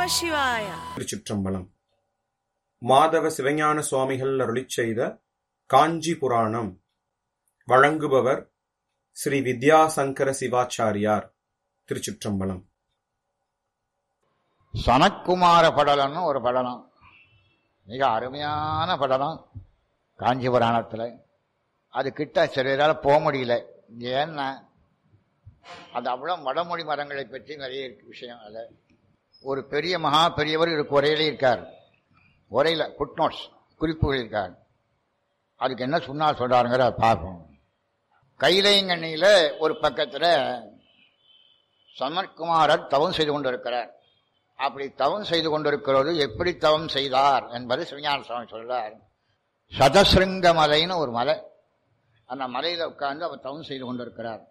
நம சிவாய திருச்சிற்றம்பலம் மாதவ சிவஞான சுவாமிகள் அருளிச் செய்த காஞ்சி புராணம் வழங்குபவர் ஸ்ரீ வித்யாசங்கர சிவாச்சாரியார் திருச்சிற்றம்பலம் சனக்குமார படலம்னு ஒரு படலம் மிக அருமையான படலம் காஞ்சி புராணத்தில் அது கிட்ட சிலரால் போக முடியல ஏன்னா அது அவ்வளோ வடமொழி மரங்களை பற்றி நிறைய இருக்கு விஷயம் அதில் ஒரு பெரிய மகா பெரியவர் இதுக்கு உரையிலே இருக்கார் உரையில் ஃபுட் நோட்ஸ் குறிப்புகள் இருக்கார் அதுக்கு என்ன சொன்னால் சொல்கிறாருங்கிற பார்ப்போம் கைலைங்கண்ணியில் ஒரு பக்கத்தில் சமர்குமாரர் தவம் செய்து கொண்டிருக்கிறார் அப்படி தவம் செய்து கொண்டிருக்கிறது எப்படி தவம் செய்தார் என்பது சிவஞான சுவாமி சொல்றார் சதசிருங்க மலைன்னு ஒரு மலை அந்த மலையில உட்கார்ந்து அவர் தவம் செய்து கொண்டிருக்கிறார்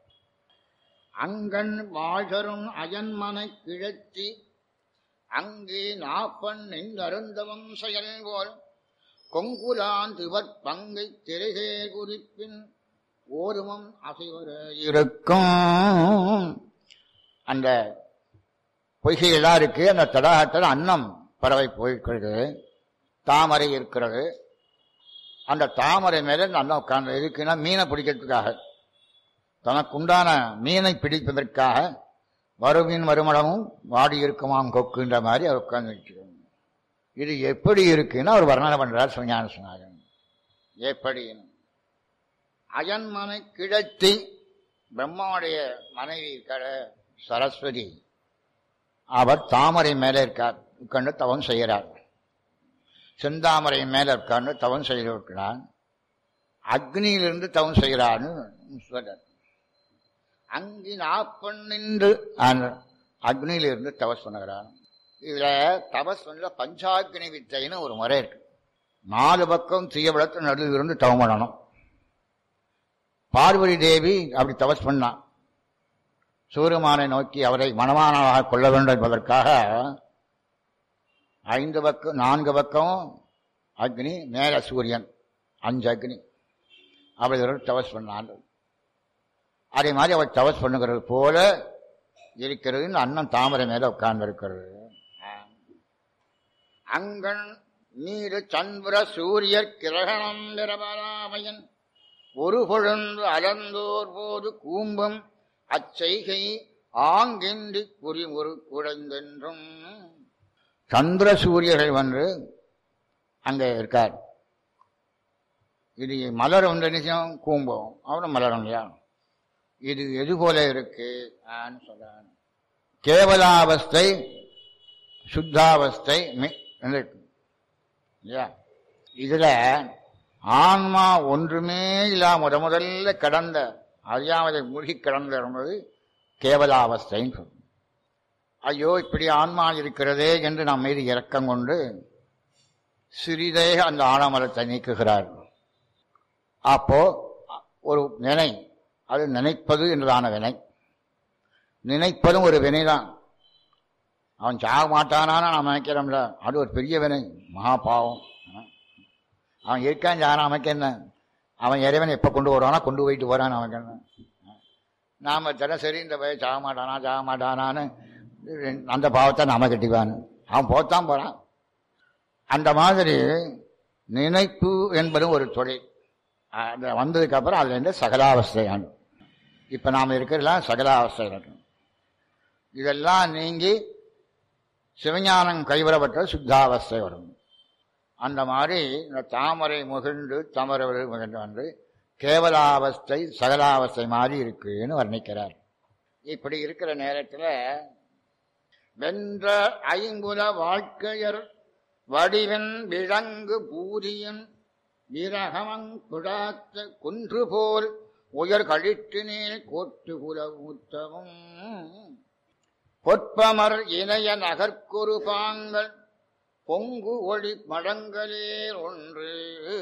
அங்கன் வாழ்தரும் அயன்மனை கிழத்தி அங்கே நாப்பன் நின்றருந்தவம் செயல்கோல் கொங்குலான் திவர் பங்கை திரைகே குறிப்பின் ஓருமம் அசைவர இருக்கும் அந்த பொய்கையெல்லாம் இருக்கு அந்த தடாகத்தில் அன்னம் பறவை போயிருக்கிறது தாமரை இருக்கிறது அந்த தாமரை மேல இந்த அன்னம் உட்கார்ந்து இருக்குன்னா மீனை பிடிக்கிறதுக்காக தனக்கு உண்டான மீனை பிடிப்பதற்காக வருமின் மறுமணமும் வாடி இருக்குமாம் கொக்குன்ற மாதிரி அவர் உட்கார்ந்து வச்சுக்கணும் இது எப்படி இருக்குன்னு அவர் வர்ணனை பண்றார் சுஞான சுனாகன் எப்படி அயன்மனை கிழத்தி பிரம்மாவுடைய மனைவி இருக்கிற சரஸ்வதி அவர் தாமரை மேலே இருக்கார் உட்கார்ந்து தவம் செய்கிறார் செந்தாமரை மேலே உட்கார்ந்து தவம் செய்திருக்கிறார் அக்னியிலிருந்து தவம் செய்கிறார்னு சொல்றார் அங்கி நாப்பன் நின்று அக்னியிலிருந்து தவஸ் பண்ணுகிறார் இதுல தபஸ் பண்ணல பஞ்சாக்னி வித்தைன்னு ஒரு முறை இருக்கு நாலு பக்கம் தீய விளக்கு நடுவில் இருந்து தவம் பண்ணணும் பார்வதி தேவி அப்படி தபஸ் பண்ணான் சூரியமானை நோக்கி அவரை மனமானமாக கொள்ள வேண்டும் என்பதற்காக ஐந்து பக்கம் நான்கு பக்கம் அக்னி மேல சூரியன் அஞ்சு அக்னி அவர்கள் தவஸ் பண்ணார்கள் அதே மாதிரி அவர் தவஸ் பண்ணுகிறது போல இருக்கிறது இந்த அண்ணன் தாமரை மேல உட்கார்ந்து இருக்கிறது அங்கன் நீரு சந்திர சூரியர் கிரகணம் நிரபராமையன் ஒரு பொழுந்து அலந்தோர் போது கூம்பம் அச்செய்கை ஆங்கின்றி குறிமுறு குடைந்தென்றும் சந்திர சூரியர்கள் வந்து அங்கே இருக்கார் இது மலர் ஒன்று நிச்சயம் கூம்பம் அவரும் மலரும் இல்லையா இது எது போல இருக்கு சொல்றான் கேவலாவஸ்தை சுத்தாவஸ்தை இல்லையா இதுல ஆன்மா ஒன்றுமே இல்லாம முத முதல்ல கடந்த அறியாமதை மூழ்கி கடந்து இருந்தது கேவலாவஸ்தைன்னு சொல்லும் ஐயோ இப்படி ஆன்மா இருக்கிறதே என்று நம் மீது இரக்கம் கொண்டு சிறிதே அந்த ஆணமரத்தை நீக்குகிறார் அப்போ ஒரு வினை அது நினைப்பது என்றதான வினை நினைப்பதும் ஒரு வினைதான் அவன் சாக மாட்டானான்னு நாம் நினைக்கிறோம்ல அது ஒரு பெரிய வினை மகா பாவம் அவன் இருக்கான் சாக நமக்கு என்ன அவன் இறைவன் எப்போ கொண்டு வருவானா கொண்டு போயிட்டு போறான் அவன் என்ன நாம தினசரி இந்த பையன் சாக மாட்டானா சாக மாட்டானான்னு அந்த பாவத்தை நாம கட்டிவான் அவன் போத்தான் போறான் அந்த மாதிரி நினைப்பு என்பதும் ஒரு தொழில் அந்த வந்ததுக்கு அப்புறம் அதுல இருந்து சகலாவஸ்தையான் இப்ப நாம இருக்கிறதெல்லாம் சகலாவஸ்தை இதெல்லாம் நீங்கி சிவஞானம் கைவிடப்பட்ட சுத்தாவஸ்தை வரும் அந்த மாதிரி இந்த தாமரை முகிழ்ந்து தமரவர்கள் முகிழ்ந்து வந்து கேவலாவஸ்தை சகலாவஸ்தை மாதிரி இருக்குன்னு வர்ணிக்கிறார் இப்படி இருக்கிற நேரத்தில் வென்ற ஐங்குல வாழ்க்கையர் வடிவன் விலங்கு பூரியன் விரகமங் குடாத்த குன்று போல் உயர் கழிற்றினேல் கோட்டு குல ஊத்தமும் பொற்பமர் இணைய நகர்க்குரு பாங்கள் பொங்கு ஒளி மடங்களே ஒன்று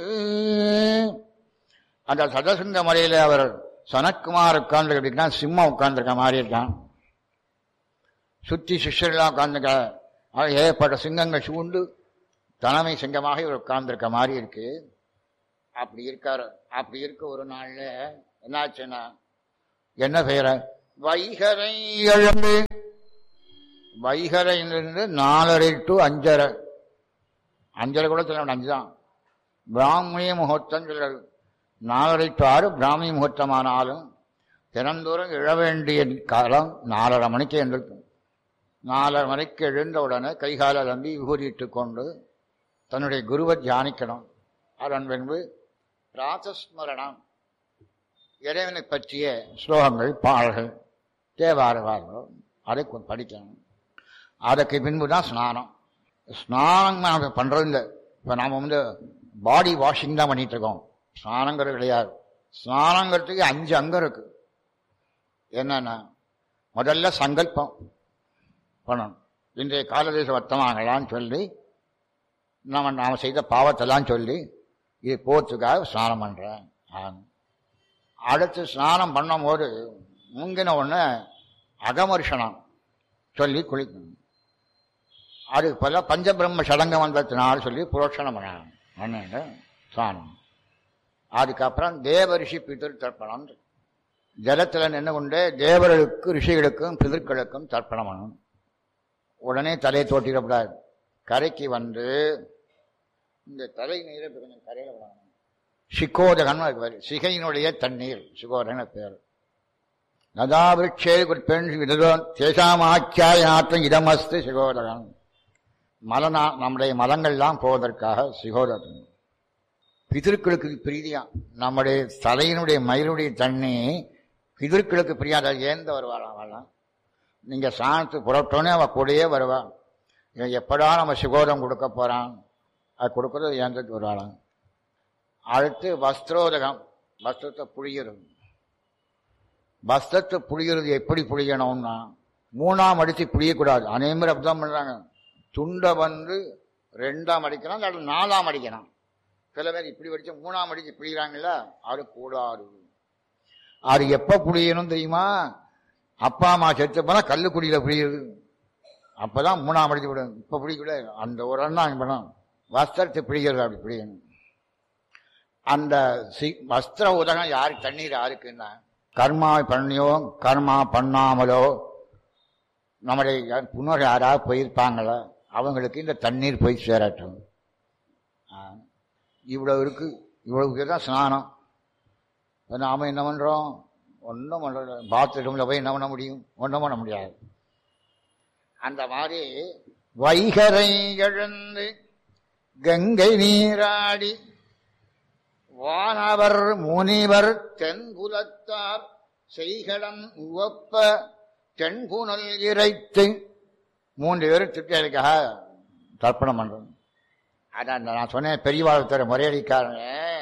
அந்த சதசிங்க மலையில அவர் சனத்குமார் உட்கார்ந்து சிம்மம் உட்கார்ந்துருக்க மாதிரி இருக்கான் சுத்தி சிஷ்யர்களாம் உட்கார்ந்துக்க ஏற்பட்ட சிங்கங்கள் சூண்டு தலைமை சிங்கமாக இவர் உட்கார்ந்துருக்க மாதிரி இருக்கு அப்படி இருக்காரு அப்படி இருக்க ஒரு நாள்ல என்னாச்சுன்னா என்ன பெயர வைகரை எழுந்து வைகரையிலிருந்து நாலரை டு அஞ்சரை அஞ்சரை கூட சொல்ல அஞ்சு தான் பிராமணி முகூர்த்தம் சொல்றது நாலரை டு ஆறு பிராமணி முகூர்த்தமானாலும் தினந்தோறும் எழ வேண்டிய காலம் நாலரை மணிக்கு எழுந்திருக்கும் நாலரை மணிக்கு எழுந்த உடனே கைகால நம்பி விபூதிட்டு கொண்டு தன்னுடைய குருவை தியானிக்கணும் அதன் பின்பு ராசஸ்மரணம் இறைவனை பற்றிய ஸ்லோகங்கள் பாடல்கள் தேவாரவார்கள் அதை கொ- படிக்கணும் அதுக்கு பின்பு தான் ஸ்நானம் ஸ்நானம் நாம் பண்ணுறது இல்லை இப்போ நாம் வந்து பாடி வாஷிங் தான் பண்ணிட்டு இருக்கோம் ஸ்நானங்கிறது கிடையாது ஸ்நானங்கிறதுக்கு அஞ்சு அங்கம் இருக்கு என்னென்ன முதல்ல சங்கல்பம் பண்ணணும் இன்றைய காலதேச வர்த்தமானங்களான்னு சொல்லி நம்ம நாம் செய்த பாவத்தெல்லாம் சொல்லி இது போகிறதுக்காக ஸ்நானம் பண்ணுறேன் அடுத்து ஸ்நானம் பண்ணும்போது முங்கின உடனே அகமர்ஷனம் சொல்லி குளிக்கணும் அதுக்கு பல பஞ்சபிரம்ம சடங்க வந்தத்தினால சொல்லி புரோஷனம் பண்ணணும் பண்ணிட்டு ஸ்நானம் அதுக்கப்புறம் தேவரிஷி பிதிர் தர்ப்பணம் ஜலத்தில் நின்று கொண்டே தேவர்களுக்கு ரிஷிகளுக்கும் பிதர்களுக்கும் தர்ப்பணம் பண்ணணும் உடனே தலையை தோட்டிடக்கூடாது கரைக்கு வந்து இந்த தலை நீரை இப்ப கொஞ்சம் கரையில விடணும் சிக்கோதகன் சிகையினுடைய தண்ணீர் சிகோதகன் பேர் நதாவிருட்சே பெண் தேசாமாக்கியாயாற்றம் இடமஸ்து சிகோதகன் மலனா நம்முடைய மலங்கள்லாம் போவதற்காக சிகோதகன் பிதிருக்களுக்கு பிரீதியா நம்முடைய தலையினுடைய மயிலுடைய தண்ணி பிதிருக்களுக்கு பிரியாத ஏந்த வருவாளாம் அவளாம் நீங்க சாணத்து புறப்பட்டோன்னே அவ கூடயே வருவா இவன் எப்படா நம்ம சுகோதம் கொடுக்க போறான் அது கொடுக்கறது ஏந்திரத்து வருவாளாம் அடுத்து வஸ்திரோதகம் வஸ்திரத்தை புழிகிறது வஸ்திரத்தை புழிகிறது எப்படி புழியணும்னா மூணாம் அடிச்சு புழியக்கூடாது அனைவரும் அப்படிதான் பண்றாங்க துண்டை வந்து ரெண்டாம் அடிக்கணும் அல்லது நாலாம் அடிக்கணும் சில பேர் இப்படி வடிச்சு மூணாம் அடிச்சு புழிகிறாங்கல்ல அது கூடாது அது எப்ப புழியணும் தெரியுமா அப்பா அம்மா செத்து போனா கல்லுக்குடியில புரியுது அப்பதான் மூணாம் அடிச்சு விடும் இப்ப பிடிக்கூட அந்த ஒரு அண்ணா பண்ணும் வஸ்திரத்தை பிடிக்கிறது அப்படி பிடிக்கணும் அந்த சி வஸ்திர உதகம் யாரு தண்ணீர் யாருக்குன்னா கர்மா பண்ணியோ கர்மா பண்ணாமலோ நம்முடைய முன்னோர் யாராவது போயிருப்பாங்களோ அவங்களுக்கு இந்த தண்ணீர் போய் சேரட்டும் ஆ. இவ்வளவு இருக்கு இவ்வளவுக்கு தான் ஸ்நானம் இப்ப நாம என்ன பண்றோம் ஒன்றும் பண்றது பாத்ரூம்ல போய் என்ன பண்ண முடியும் ஒன்றும் பண்ண முடியாது அந்த மாதிரி வைகரை எழுந்து கங்கை நீராடி வானவர் முனிவர் தென்புலத்தார் செய்கடன் உவப்ப தென்புனல் இறைத்து மூன்று பேரும் திருப்தியாக தர்ப்பணம் பண்றோம் அதான் நான் சொன்னேன் பெரியவாழ்த்தர முறையடிக்காரங்க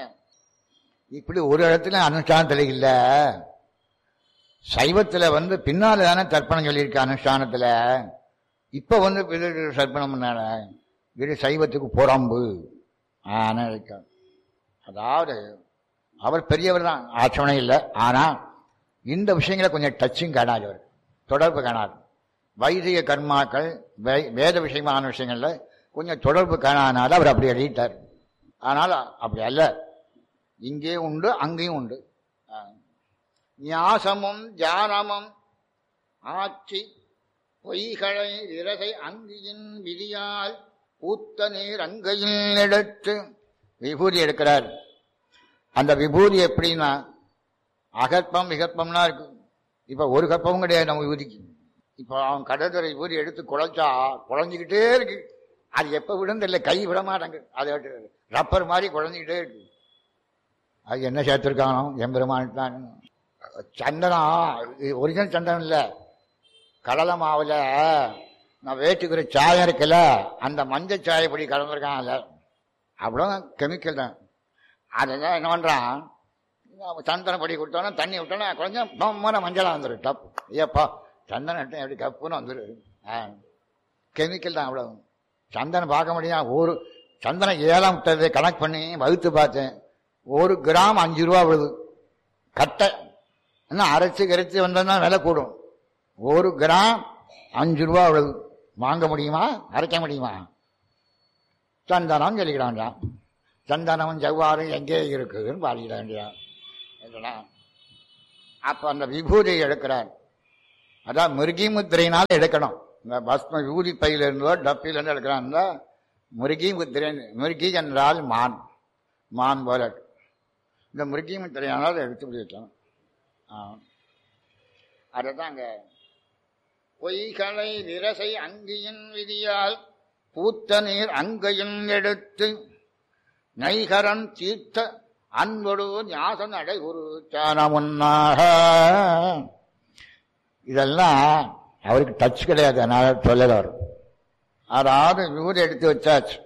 இப்படி ஒரு இடத்துல அனுஷ்டானத்துல இல்ல சைவத்துல வந்து பின்னால தானே தர்ப்பணம் சொல்லியிருக்க அனுஷ்டானத்துல இப்ப வந்து பிறகு தர்ப்பணம் பண்ணால இது சைவத்துக்கு புறம்பு நினைக்க அதாவது அவர் பெரியவர் தான் ஆட்சணை இல்லை ஆனா இந்த விஷயங்களை கொஞ்சம் டச்சும் காணாது அவர் தொடர்பு காணாது வைதிக கர்மாக்கள் வே- வேத விஷயமான விஷயங்கள்ல கொஞ்சம் தொடர்பு காணாதனால அவர் அப்படி எழுதிட்டார் ஆனால் அப்படி அல்ல இங்கேயும் உண்டு அங்கேயும் உண்டு ஆ. ஞாசமும் தியானமும் ஆட்சி பொய்களை விரகை அங்கியின் விதியால் பூத்த நீர் அங்கையில் எடுத்து விபூதி எடுக்கிறார் அந்த விபூதி எப்படின்னா அகற்பம் விகற்பம்லாம் இருக்கு இப்ப ஒரு கற்பமும் கிடையாது நம்ம விபூதிக்கு இப்ப அவன் கடற்கரை விபூதி எடுத்து குழைச்சா குழஞ்சிக்கிட்டே இருக்கு அது எப்ப விடுந்தில்லை கை விட மாட்டாங்க அது ரப்பர் மாதிரி குழஞ்சிக்கிட்டே இருக்கு அது என்ன சேர்த்திருக்கானோ எம்பெருமான் சந்தனம் ஒரிஜினல் சந்தனம் இல்ல கடலை மாவுல நான் வேட்டுக்கிற சாயம் இருக்குல்ல அந்த மஞ்சள் சாயை பொடி கலந்துருக்கான் அதில் அவ்வளோ கெமிக்கல் தான் அதெல்லாம் என்ன பண்றான் சந்தன பொடி கொடுத்தோன்னா தண்ணி விட்டோன்னா கொஞ்சம் பம்மன மஞ்சளா வந்துடும் டப் ஏப்பா சந்தனம் இட்டு எப்படி கப்புன்னு வந்துடும் கெமிக்கல் தான் அவ்வளோ சந்தனம் பார்க்க முடியும் ஒரு சந்தனம் ஏலம் விட்டது கணக்கு பண்ணி வகுத்து பார்த்தேன் ஒரு கிராம் அஞ்சு ரூபா விழுது கட்டை இன்னும் அரைச்சு கரைச்சி வந்ததுன்னா விலை கூடும் ஒரு கிராம் அஞ்சு ரூபா விழுது வாங்க முடியுமா அரைக்க முடியுமா சந்தனம் சொல்லிக்கிறான்டான் சந்தனமும் செவ்வாறும் எங்கே இருக்குதுன்னு பாடிக்கிட வேண்டியான் இல்லைனா அப்ப அந்த விபூதியை எடுக்கிறார் அதான் மிருகி முத்திரையினால் எடுக்கணும் இந்த பஸ்ம யூதி பையில இருந்தோ டப்பில இருந்து எடுக்கிறான் முருகி முத்திரை முருகி என்றால் மான் மான் போல இந்த முருகி முத்திரையானால் அதை எடுத்து பிடிக்கலாம் அதுதான் அங்க பொய்களை விரசை அங்கியின் விதியால் பூத்த நீர் அங்கையும் எடுத்து நைகரன் தீர்த்த அன்பொடு ஞாசன் அடை ஒரு சானமுன்னாக இதெல்லாம் அவருக்கு டச் கிடையாது அதனால சொல்லல அதாவது நூறு எடுத்து வச்சாச்சு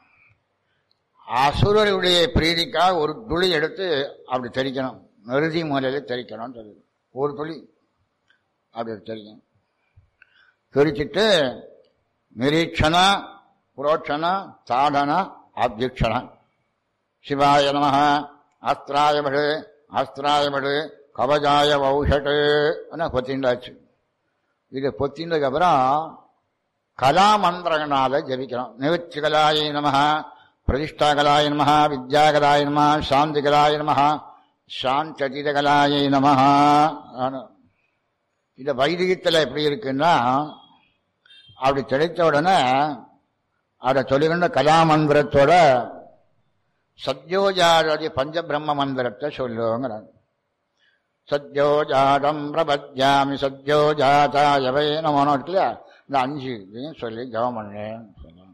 அசுரருடைய பிரீதிக்காக ஒரு துளி எடுத்து அப்படி தெரிக்கணும் நிறுதி மூலையில தெரிக்கணும்னு சொல்லுது ஒரு துளி அப்படி தெரிக்கணும் தெரிச்சிட்டு நிரீட்சண புரோட்சண தாடன அத்தியக்ஷண சிவாய நம அஸ்திராயபடு அஸ்திராயபடு கவஜாய வௌஷட்டு பொத்திண்டாச்சு இது பொத்தினதுக்கு அப்புறம் கலாமந்திரங்களால ஜபிக்கிறோம் நிவச்சிகலாய நம பிரதிஷ்டாகலாய நம வித்யாகலாய நம சாந்திகலாய நம சாந்ததிதகலாய நம இந்த வைதிகத்தில் எப்படி இருக்குன்னா அப்படி தெளித்த உடனே அதை சொல்லுகின்ற கலாமந்திரத்தோட சத்யோஜாதி பஞ்சபிரம்ம மந்திரத்தை சொல்லுங்கிறாங்க சத்யோஜாதம் பிரபத்யாமி சத்யோஜாதாயவை நமனோ இருக்குல்ல இந்த அஞ்சு இதையும் சொல்லி ஜபம் பண்ணேன்னு சொல்லலாம்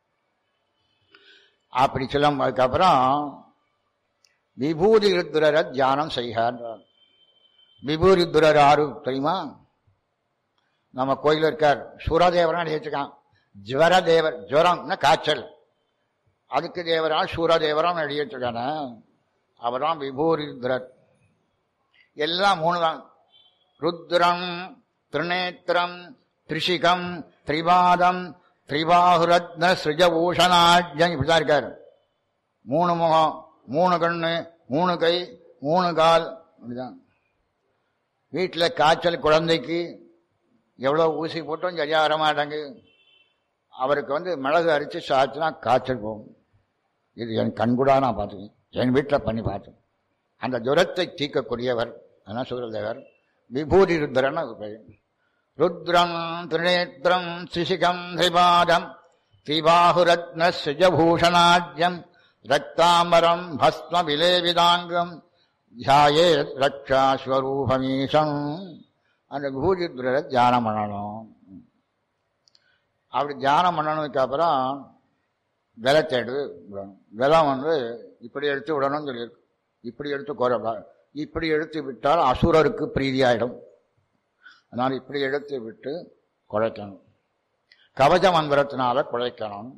அப்படி சொல்லும் அதுக்கப்புறம் விபூதி ருத்ரரை தியானம் செய்கிறார் விபூதி ருத்ரர் ஆறு தெரியுமா நம்ம கோயில் இருக்கார் சூரதேவரா எழுதியிருக்கான் ஜுவர தேவர் ஜுவரம்னா காய்ச்சல் அதுக்கு தேவரா சூரதேவரம் எழுதியிருக்கான அவர் தான் விபூதி ருத்ரர் எல்லாம் மூணு தான் ருத்ரம் திரிநேத்திரம் திரிஷிகம் திரிபாதம் திரிபாகுரத்ன சிருஜபூஷணாஜ்யம் இப்படிதான் இருக்காரு மூணு முகம் மூணு கண்ணு மூணு கை மூணு கால் அப்படிதான் வீட்டில் காய்ச்சல் குழந்தைக்கு எவ்வளோ ஊசி போட்டும் சரியா வர மாட்டாங்க அவருக்கு வந்து மிளகு அரிச்சு சாச்சுனா காய்ச்சல் போகும் இது என் கண்கூடா நான் பார்த்துக்கேன் என் வீட்டில் பண்ணி பார்த்தேன் அந்த ஜுரத்தை தீர்க்கக்கூடியவர் என்ன சூரதேவர் விபூதி ருத்ரன் அது பெயர் ருத்ரம் திரிநேத்திரம் சிசிகம் திரிபாதம் திரிபாகுரத்ன சிஜபூஷணாஜ்யம் ரக்தாம்பரம் பஸ்ம விலேவிதாங்கம் தியாயே ரக்ஷாஸ்வரூபமீசம் அந்த விபூதித்துறை தியானம் பண்ணணும் அப்படி தியானம் பண்ணணுக்கு அப்புறம் விலத்தை எடுத்து விடணும் விலம் வந்து இப்படி எடுத்து விடணும்னு சொல்லியிருக்கு இப்படி எடுத்து கோரப்பா இப்படி எடுத்து விட்டால் அசுரருக்கு பிரீதியாயிடும் அதனால் இப்படி எடுத்து விட்டு குழைக்கணும் கவச மந்திரத்தினால குழைக்கணும்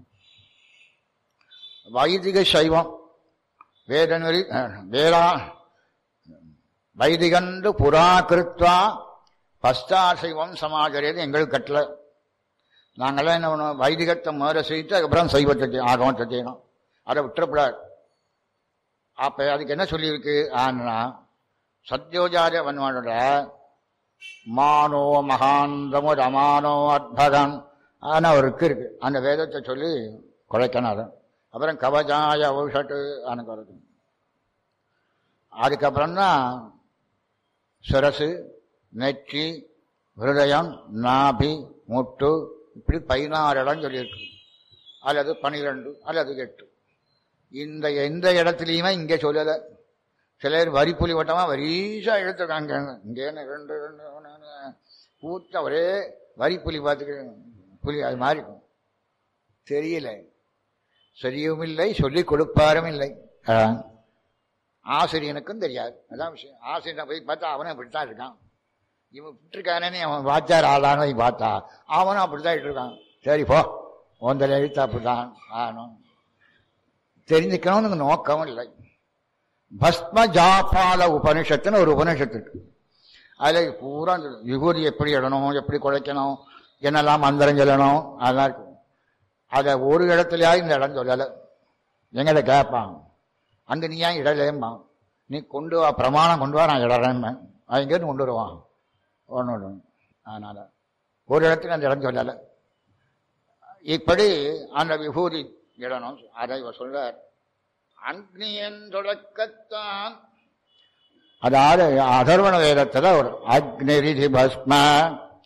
வைதிக சைவம் வேதநெறி வேதா வைதிகண்டு புறா கிருத்வா பஸ்தாசைவம் சமாஜரியது எங்களுக்கு கட்டல நாங்களாம் என்ன பண்ணுவோம் வைதிகத்தை முதல்ல செய்யிட்டு அதுக்கப்புறம் சைவத்தை செய்யணும் ஆகவத்தை செய்யணும் அதை விட்டுறப்படாது அப்ப அதுக்கு என்ன சொல்லியிருக்கு ஆனா சத்யோஜாத வன்வானோட மானோ மகாந்தமோ ரமானோ அத்பதம் ஆனா அவருக்கு இருக்கு அந்த வேதத்தை சொல்லி குழைக்கணும் அதை அப்புறம் கவஜாய ஔஷட்டு அனுக்கு அதுக்கப்புறம் தான் சிரசு நெற்றி ஹிருதயம் நாபி முட்டு இப்படி பதினாறு இடம் சொல்லியிருக்கு அல்லது பனிரெண்டு அல்லது எட்டு இந்த எந்த இடத்துலையுமே இங்கே சொல்லலை சிலர் வரி புலி வட்டமா வரிசா எடுத்துருக்காங்க இங்கே ரெண்டு ரெண்டு பூத்த ஒரே வரி புலி பார்த்துக்க புலி அது மாதிரி இருக்கும் தெரியல சரியும் இல்லை சொல்லிக் கொடுப்பாரும் இல்லை ஆசிரியனுக்கும் தெரியாது அதான் விஷயம் ஆசிரியனை போய் பார்த்தா அவனும் இப்படித்தான் இருக்கான் இவன் விட்டுருக்கானே அவன் வாச்சார் ஆளான பார்த்தா அவனும் அப்படித்தான் இருக்கான் சரி போ ஒன்றரை எழுத்து அப்படிதான் ஆனும் தெரிஞ்சுக்கணும்னு நோக்கம் இல்லை பஸ்ம ஜாபால உபனிஷத்துன்னு ஒரு உபனிஷத்து இருக்கு அதில் பூரா விபூதி எப்படி இடணும் எப்படி குழைக்கணும் என்னெல்லாம் மந்திரம் சொல்லணும் அதெல்லாம் இருக்கு அதை ஒரு இடத்துலயாவது இந்த இடம் சொல்லலை எங்கிட்ட கேட்பான் அங்கே நீ ஏன் இடலேம்மா நீ கொண்டு வா பிரமாணம் கொண்டு வா நான் இடறேன் அது இங்கேருந்து கொண்டு வருவான் ஒன்று ஒன்று அதனால் ஒரு இடத்துல அந்த இடம் சொல்லலை இப்படி அந்த விபூதி இடணும் அதை இவர் சொல்றார் அக்னியன் தொடக்கத்தான் அதாவது அதர்வண வேதத்தில் ஒரு அக்னிரிதி பஸ்ம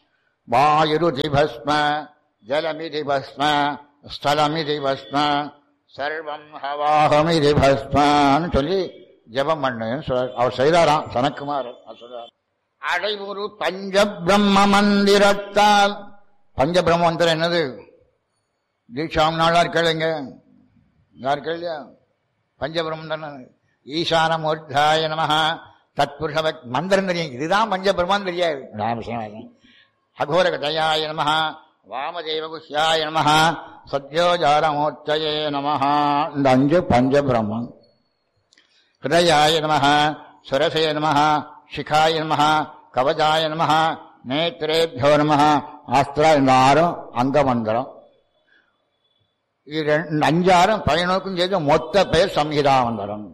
வாயுருதி பஸ்ம ஜலமிதி பஸ்ம ஸ்தலமிதி பஸ்ம சர்வம் ஹவாகமிதி பஸ்மன்னு சொல்லி ஜெபம் பண்ணுன்னு சொல்றார் அவர் செய்தாராம் சனக்குமார் அவர் சொல்றார் அடைவுரு பஞ்ச பிரம்ம மந்திரத்தால் பஞ்ச பிரம்ம மந்திரம் என்னது தீட்சாம் நாளா கேளுங்க யார் கேள்வியா பஞ்சபிரம்மம் தானே ஈசானமூர்த்தாய நம தத்புருஷ மந்திரம் தெரியும் இதுதான் பஞ்சபிரம்மம் தெரியாது ராமகிருஷ்ணன் அகோரகதயாய நம வாமதேவ குஷ்யாய நம சத்யோஜாரமூர்த்தயே நம இந்த அஞ்சு பஞ்சபிரம்மம் ஹிருதயாய நம சுரசய நம சிகாய நம கவதாய நம நேத்திரேபியோ நம ஆஸ்திரா இந்த ஆறும் அங்கமந்திரம் இது ரெண்டு அஞ்சாறும் பயனுக்கும் செய்து மொத்த பெயர் சம்ஹிதாமந்திரம்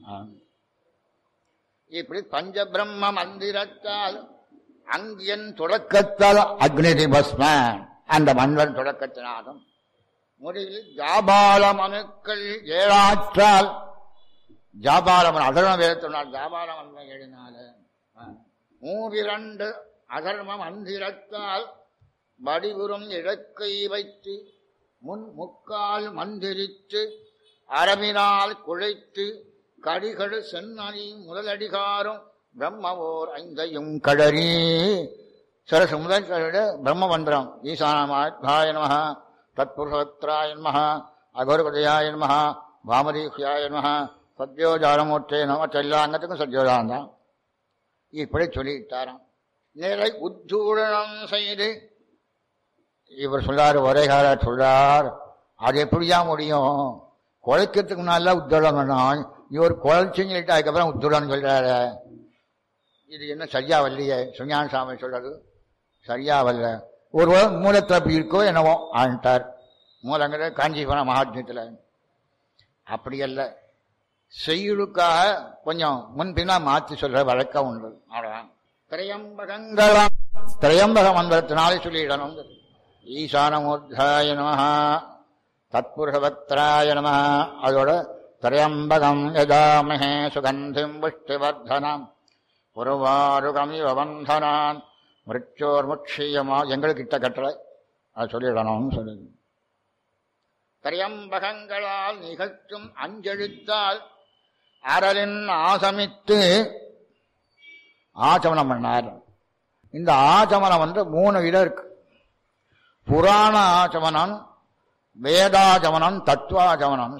இப்படி பஞ்சபிரம்ம மந்திரத்தால் அங்கியன் தொடக்கத்தால் அக்னி பஸ்ம அந்த மன்வன் தொடக்கத்தினாலும் முடிவில் ஜாபால மனுக்கள் ஏழாற்றால் ஜாபாலமன் அதர்ம வேதத்தினால் ஜாபாலமன் ஏழினால மூவிரண்டு அதர்ம மந்திரத்தால் வடிவுறும் இழக்கை வைத்து முன் முக்கால் மந்திரித்து அரவினால் குழைத்து கடிகடு சென்னணி முதலடிகாரும் பிரம்மவோர் ஐந்தையும் கடறி சரசு முதல் கழிட பிரம்ம மந்திரம் ஈசானமாய நம தத்புருஷத்ராய நம அகோரபதயாய நம வாமதீஷியாய நம சத்யோஜாரமூர்த்தே நம மற்ற எல்லா அங்கத்துக்கும் சத்யோஜாரம் தான் இப்படி சொல்லிட்டாராம் நிலை உத்தூடனம் செய்து இவர் சொல்றாரு ஒரேகார சொல்றார் அது எப்படியா முடியும் குழைக்கிறதுக்கு முன்னால உத்தரம் வேணும் இவர் குழைச்சுன்னு சொல்லிட்டு அதுக்கப்புறம் உத்தரம்னு சொல்றாரு இது என்ன சரியா வரலையே சுஞான சாமி சொல்றது சரியா வரல ஒரு மூலத்தில் அப்படி இருக்கோ என்னவோ ஆண்டார் மூலங்கிற காஞ்சிபுரம் மகாத்மியத்தில் அப்படி அல்ல செய்யுளுக்காக கொஞ்சம் முன்பின்னா மாற்றி சொல்ற வழக்கம் உண்டு அவ்வளவுதான் திரையம்பகங்களாம் திரையம்பக மந்திரத்தினாலே சொல்லிடணும் ஈசானமூர்த்தாய நம தத்புருஷபத்ராய நம அதோட திரையம்பகம் யதாமஹே சுகந்திம் புஷ்டிவர்தனம் உருவாருகமிவ வந்தனான் மிருச்சோர் முட்சியமா எங்களுக்கு இட்ட கட்டளை அதை சொல்லிடணும்னு சொல்லுது திரையம்பகங்களால் நிகழ்த்தும் அஞ்செழுத்தால் அரலின் ஆசமித்து ஆச்சமனம் பண்ணார் இந்த ஆச்சமனம் வந்து மூணு விதம் இருக்கு புராண ஆச்சமனம் வேதாச்சமனம் தத்துவாச்சமனம்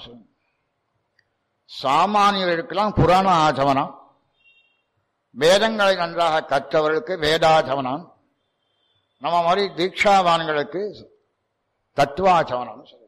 சாமானியர்களுக்கெல்லாம் புராண ஆச்சமனம் வேதங்களை நன்றாக கற்றவர்களுக்கு வேதாச்சமனம் நம்ம மாதிரி தீட்சாவான்களுக்கு தத்துவாச்சமனம் சொல்லு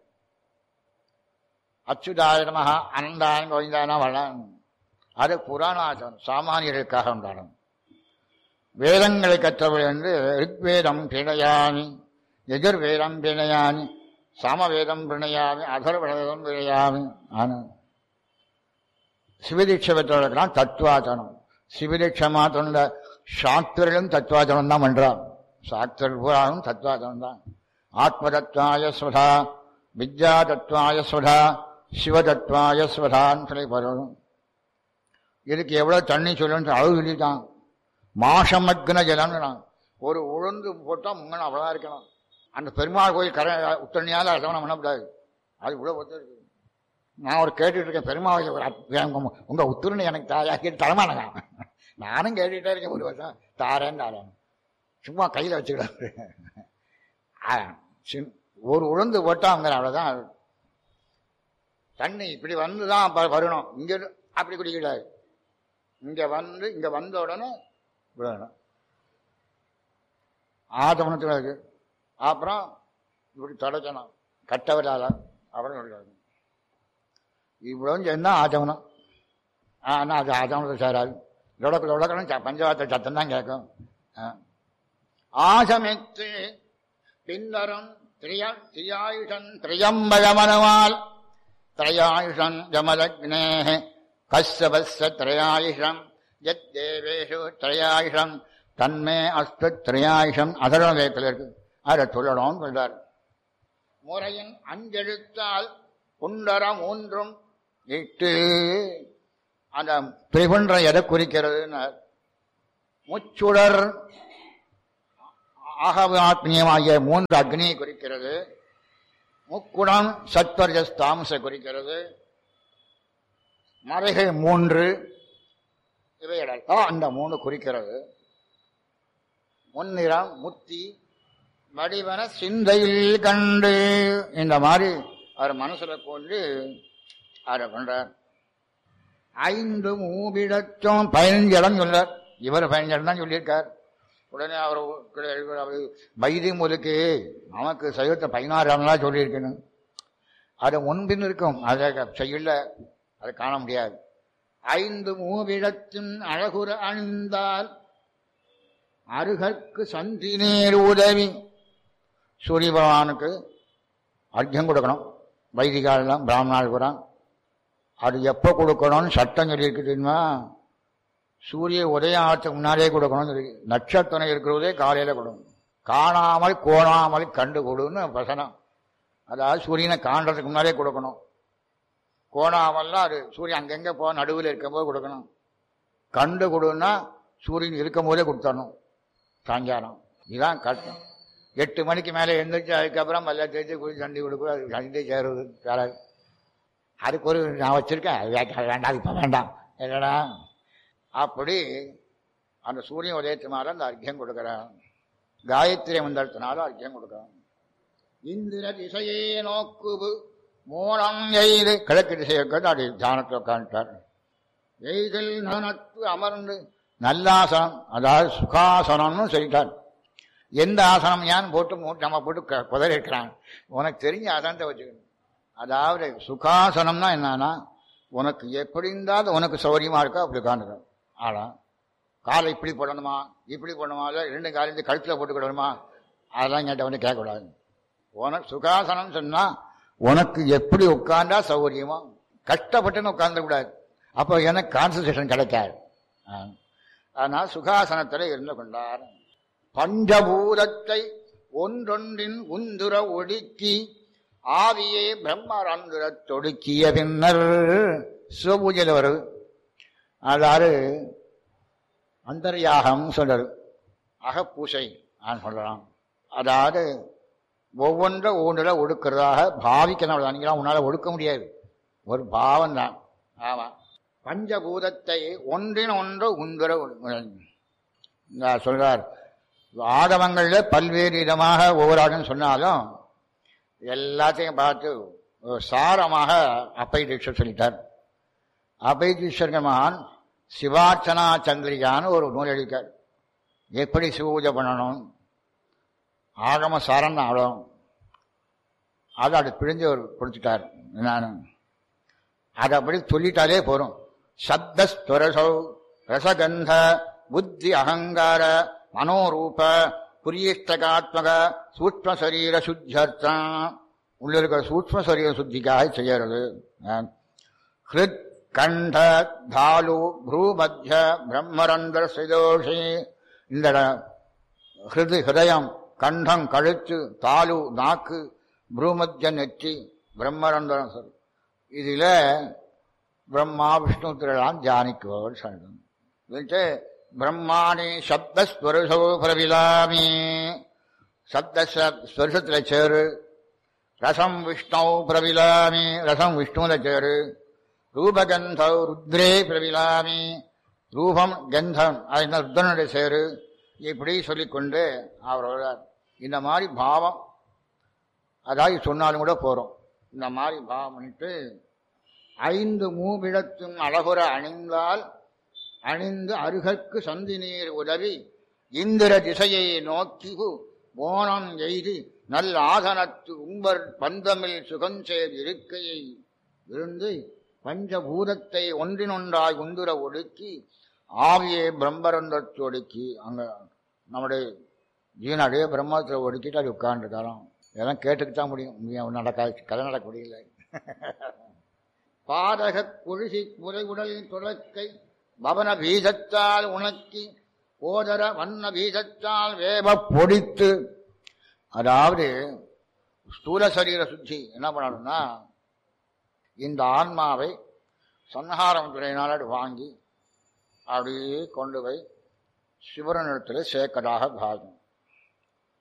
அச்சுதாய நமக அனந்தாயன் கோவிந்தானா வளன் அது புராணாச்சமனம் சாமானியர்களுக்காக உண்டானது வேதங்களை கற்றவர்கள் என்று ரிக்வேதம் பிணையாமி எதிர்வேதம் பிணையாமி சாமவேதம் பிணையாமி அதர்வேதம் பிணையாமி ஆனது சிவதீட்சை பெற்றவர்களுக்கெல்லாம் தத்துவாச்சனம் சிவதீட்சை மாத்திரம் இல்ல சாஸ்திரர்களும் தத்துவாச்சனம் தான் பண்றான் சாஸ்திரர்கள் பூராவும் தத்துவாச்சனம் தான் ஆத்ம தத்வாய ஸ்வதா வித்யா தத்வாய ஸ்வதா சிவ தத்வாய ஸ்வதான்னு சொல்லி வரணும் இதுக்கு எவ்வளவு தண்ணி சொல்லணும்னு அளவு சொல்லிட்டான் மாசமக்ன ஜலம்னு ஒரு உளுந்து போட்டா முங்கன அவ்வளவுதான் இருக்கணும் அந்த பெருமாள் கோயில் கரை உத்தரணியால அரசவனம் பண்ணக்கூடாது அது இவ்வளவு ஒத்து இருக்கு நான் ஒரு கேட்டுட்டு இருக்கேன் பெருமாள் ஒரு அத்~ உங்க- உங்க உத்துரணி எனக்கு தாயா கேட்டு தரமானங்க நானும் கேட்டுட்டே இருக்கேன் ஒரு வருஷம் தாரேன் தாரேன் சும்மா கையில வச்சுக்கிடாது ஆ, சின்- ஒரு உளுந்து போட்டா அவங்க அவ்வளவுதான் தண்ணி இப்படி வந்துதான் அப்ப வரணும் இங்க இருந்து அப்படி குடிக்கக்கூடாது இங்க வந்து இங்க வந்த உடனே விடணும் ஆதமனத்தில் இருக்கு அப்புறம் இப்படி தொடக்கணும் கட்டவரால அப்புறம் விடணும் இவ்வளவு சேர்ந்தா ஆச்சமனம் ஆனா அது ஆச்சமனத்தை சேராது லொடக்கு லொடக்கணும் பஞ்சவார்த்தை சத்தம் தான் கேட்கும் ஆ. ஆசமித்து பின்னரும் திரியா திரியாயுஷன் திரியம்பகமனவால் திரையாயுஷம் ஜமலக்னே கஸ்யபஸ்ய திரையாயுஷம் யத் தேவேஷு திரையாயுஷம் தன்மே அஸ்து திரையாயுஷம் அதர்வ வேதத்தில் இருக்கு அதை சொல்லணும்னு சொல்றார் முறையின் அஞ்செழுத்தால் குண்டரம் ஒன்றும் இட்டு அந்த திரிகுன்றம் எதை குறிக்கிறதுன்னு முச்சுடர் ஆகவாத்மியமாகிய மூன்று அக்னியை குறிக்கிறது முக்குடம் சத்வர்ஜஸ் தாமச குறிக்கிறது மறைகள் மூன்று இவைகளெல்லாம் அந்த மூணு குறிக்கிறது முன்னிறம் முத்தி வடிவன சிந்தையில் கண்டு இந்த மாதிரி அவர் மனசுல கொண்டு அதை பண்றார் ஐந்து மூவிடத்தும் பதினஞ்சு இடம் சொல்லார் இவர் பதினஞ்சு இடம் தான் சொல்லியிருக்கார் உடனே அவர் அவர் வைத்தியம் ஒதுக்கு நமக்கு சைவத்தை பதினாறு இடம்லாம் சொல்லியிருக்கணும் அது முன்பின் இருக்கும் அதை செய்யல அதை காண முடியாது ஐந்து மூவிடத்தின் அழகுற அணிந்தால் அருகற்கு சந்தி நீர் உதவி சூரிய பகவானுக்கு அர்த்தம் கொடுக்கணும் வைதிகாலெல்லாம் பிராமணால் கூட அது எப்போ கொடுக்கணும்னு சட்டம் சொல்லியிருக்கு தெரியுமா சூரிய உதயம் ஆகிறதுக்கு முன்னாடியே கொடுக்கணும்னு சொல்லி நட்சத்திரம் இருக்கிறதே காலையில் கொடுக்கணும் காணாமல் கோணாமல் கண்டு கொடுன்னு வசனம் அதாவது சூரியனை காண்றதுக்கு முன்னாடியே கொடுக்கணும் கோணாமல்லாம் அது சூரியன் அங்கங்கே போ நடுவில் இருக்கும்போது கொடுக்கணும் கண்டு கொடுன்னா சூரியன் இருக்கும் போதே கொடுத்தரணும் சாயங்காலம் இதுதான் கஷ்டம் எட்டு மணிக்கு மேலே எழுந்திரிச்சு அதுக்கப்புறம் மல்ல தேய்ச்சி குளிச்சு தண்ணி கொடுக்கும் அது தண்ணி சேருவது வேலை அதுக்கு ஒரு நான் வச்சிருக்கேன் அது வேண்டாம், அது வேண்டாம் இப்போ வேண்டாம் என்னடா அப்படி அந்த சூரியன் உதயத்தினால அந்த அர்க்கியம் கொடுக்குறான் காயத்ரி மந்திரத்தினால அர்க்கியம் கொடுக்குறான் இந்திர திசையே நோக்குவு மூலம் எய்து கிழக்கு திசையை உட்காந்து அப்படி தியானத்தில் உட்காந்துட்டார் எய்தில் நனத்து அமர்ந்து நல்லாசனம் அதாவது சுகாசனம்னு சொல்லிட்டார் எந்த ஆசனம் ஏன்னு போட்டு மூ- நம்ம போட்டு க- குதறி இருக்கிறான் உனக்கு தெரிஞ்ச ஆசனத்தை வச்சுக்கணும் அதாவது சுகாசனம்னா என்னன்னா உனக்கு எப்படி இருந்தாலும் உனக்கு சௌகரியமா இருக்கோ அப்படி உட்காந்துக்கணும் ஆனா காலை இப்படி போடணுமா இப்படி போடணுமா இல்லை ரெண்டு காலையும் கழுத்தில் போட்டுக்கிடணுமா அதெல்லாம் கேட்ட வந்து கேட்கக்கூடாது உனக்கு சுகாசனம் சொன்னா உனக்கு எப்படி உட்கார்ந்தா சௌகரியமோ கஷ்டப்பட்டுன்னு உட்கார்ந்து கூடாது அப்போ எனக்கு கான்சன்ட்ரேஷன் கிடைக்காது ஆ. அதனால் சுகாசனத்தில் இருந்து கொண்டார் பஞ்சபூதத்தை ஒன்றொன்றின் உந்துர ஒடுக்கி ஆவியே பிரம்மரந்துர தொடுக்கிய பின்னர் சிவபூஜையில் வருது அதாவது அந்தர்யாகம் சொல்றது அகப்பூசை நான் சொல்லலாம் அதாவது ஒவ்வொன்றை ஒன்றுல ஒடுக்கிறதாக பாவிக்கணும் நீங்களாம் உன்னால ஒடுக்க முடியாது ஒரு பாவம் தான் ஆமா பஞ்சபூதத்தை ஒன்றின் ஒன்று உந்துர நான் சொல்றார் ஆகமங்கள்ல பல்வேறு விதமாக ஒவ்வொரு ஆடும் சொன்னாலும் எல்லாத்தையும் பார்த்து ஒரு சாரமாக அப்பை தீட்சர் சொல்லிட்டார் அப்பை தீட்சர் மகான் சிவார்ச்சனா சந்திரிகான்னு ஒரு நூல் எழுதிட்டார் எப்படி சிவபூஜை பண்ணணும் ஆகம சாரம் ஆடும் அதை அப்படி பிழிஞ்சு ஒரு கொடுத்துட்டார் நான் அதை அப்படி சொல்லிட்டாலே போறோம் சப்தஸ்வரசௌ ரசகந்த புத்தி அகங்கார மனோரூப புரியஷ்டகாத்மக சூட்ச சரீர சுத்தியர்த்தம் உள்ள இருக்கிற சூட்ச சரீர சுத்திக்காக செய்யறது ஹிருத் கண்ட தாலு ப்ரூமத்திய பிரம்மரந்திர சிதோஷி இந்த ஹிருது ஹிருதயம் கண்டம் கழுத்து தாலு நாக்கு ப்ரூமத்திய நெற்றி பிரம்மரந்திரம் சொல் இதில் பிரம்மா விஷ்ணு திருலாம் தியானிக்குவோம் சொல்லும் இதுட்டு பிரம்மாணி சப்தஸ்வருஷோ பிரவிலாமி சப்த ஸ்வருஷத்தில் சேரு ரசம் விஷ்ணு பிரவிலாமி ரசம் விஷ்ணுவில் சேரு ரூபகந்தௌ ருத்ரே பிரவிலாமி ரூபம் கந்தம் அது என்ன ருத்ரனுடைய சேரு இப்படி சொல்லிக்கொண்டு அவர் வருவார் இந்த மாதிரி பாவம் அதாவது சொன்னாலும் கூட போறோம் இந்த மாதிரி பாவம் பண்ணிட்டு ஐந்து மூவிடத்தும் அழகுற அணிந்தால் அணிந்து அருகற்கு சந்தி நீர் உதவி இந்திர திசையை நோக்கி ஓணம் எய்தி நல் ஆசனத்து உம்பர் பந்தமில் சுகஞ்சேர் இருக்கையை இருந்து பஞ்சபூதத்தை ஒன்றினொன்றாய் உந்துர ஒடுக்கி ஆவியை பிரம்மரந்தத்து ஒடுக்கி அங்க நம்முடைய ஜீவனுடைய பிரம்மத்தில் ஒடுக்கிட்டு அது உட்கார்ந்துட்டாராம் இதெல்லாம் கேட்டுக்கிட்டு தான் முடியும் முடியும் நடக்காது கதை நடக்க முடியல பாதக குழிசி முறைவுடல் துறக்கை பவன பீஜத்தால் உணக்கி ஓதர வண்ண பீஜத்தால் வேவ பொடித்து அதாவது ஸ்தூல சரீர சுத்தி என்ன பண்ணணும்னா இந்த ஆன்மாவை சன்ஹாரம் துறையினால் அப்படி வாங்கி அப்படியே கொண்டு போய் சிவரனிடத்தில் சேர்க்கதாக பாகம்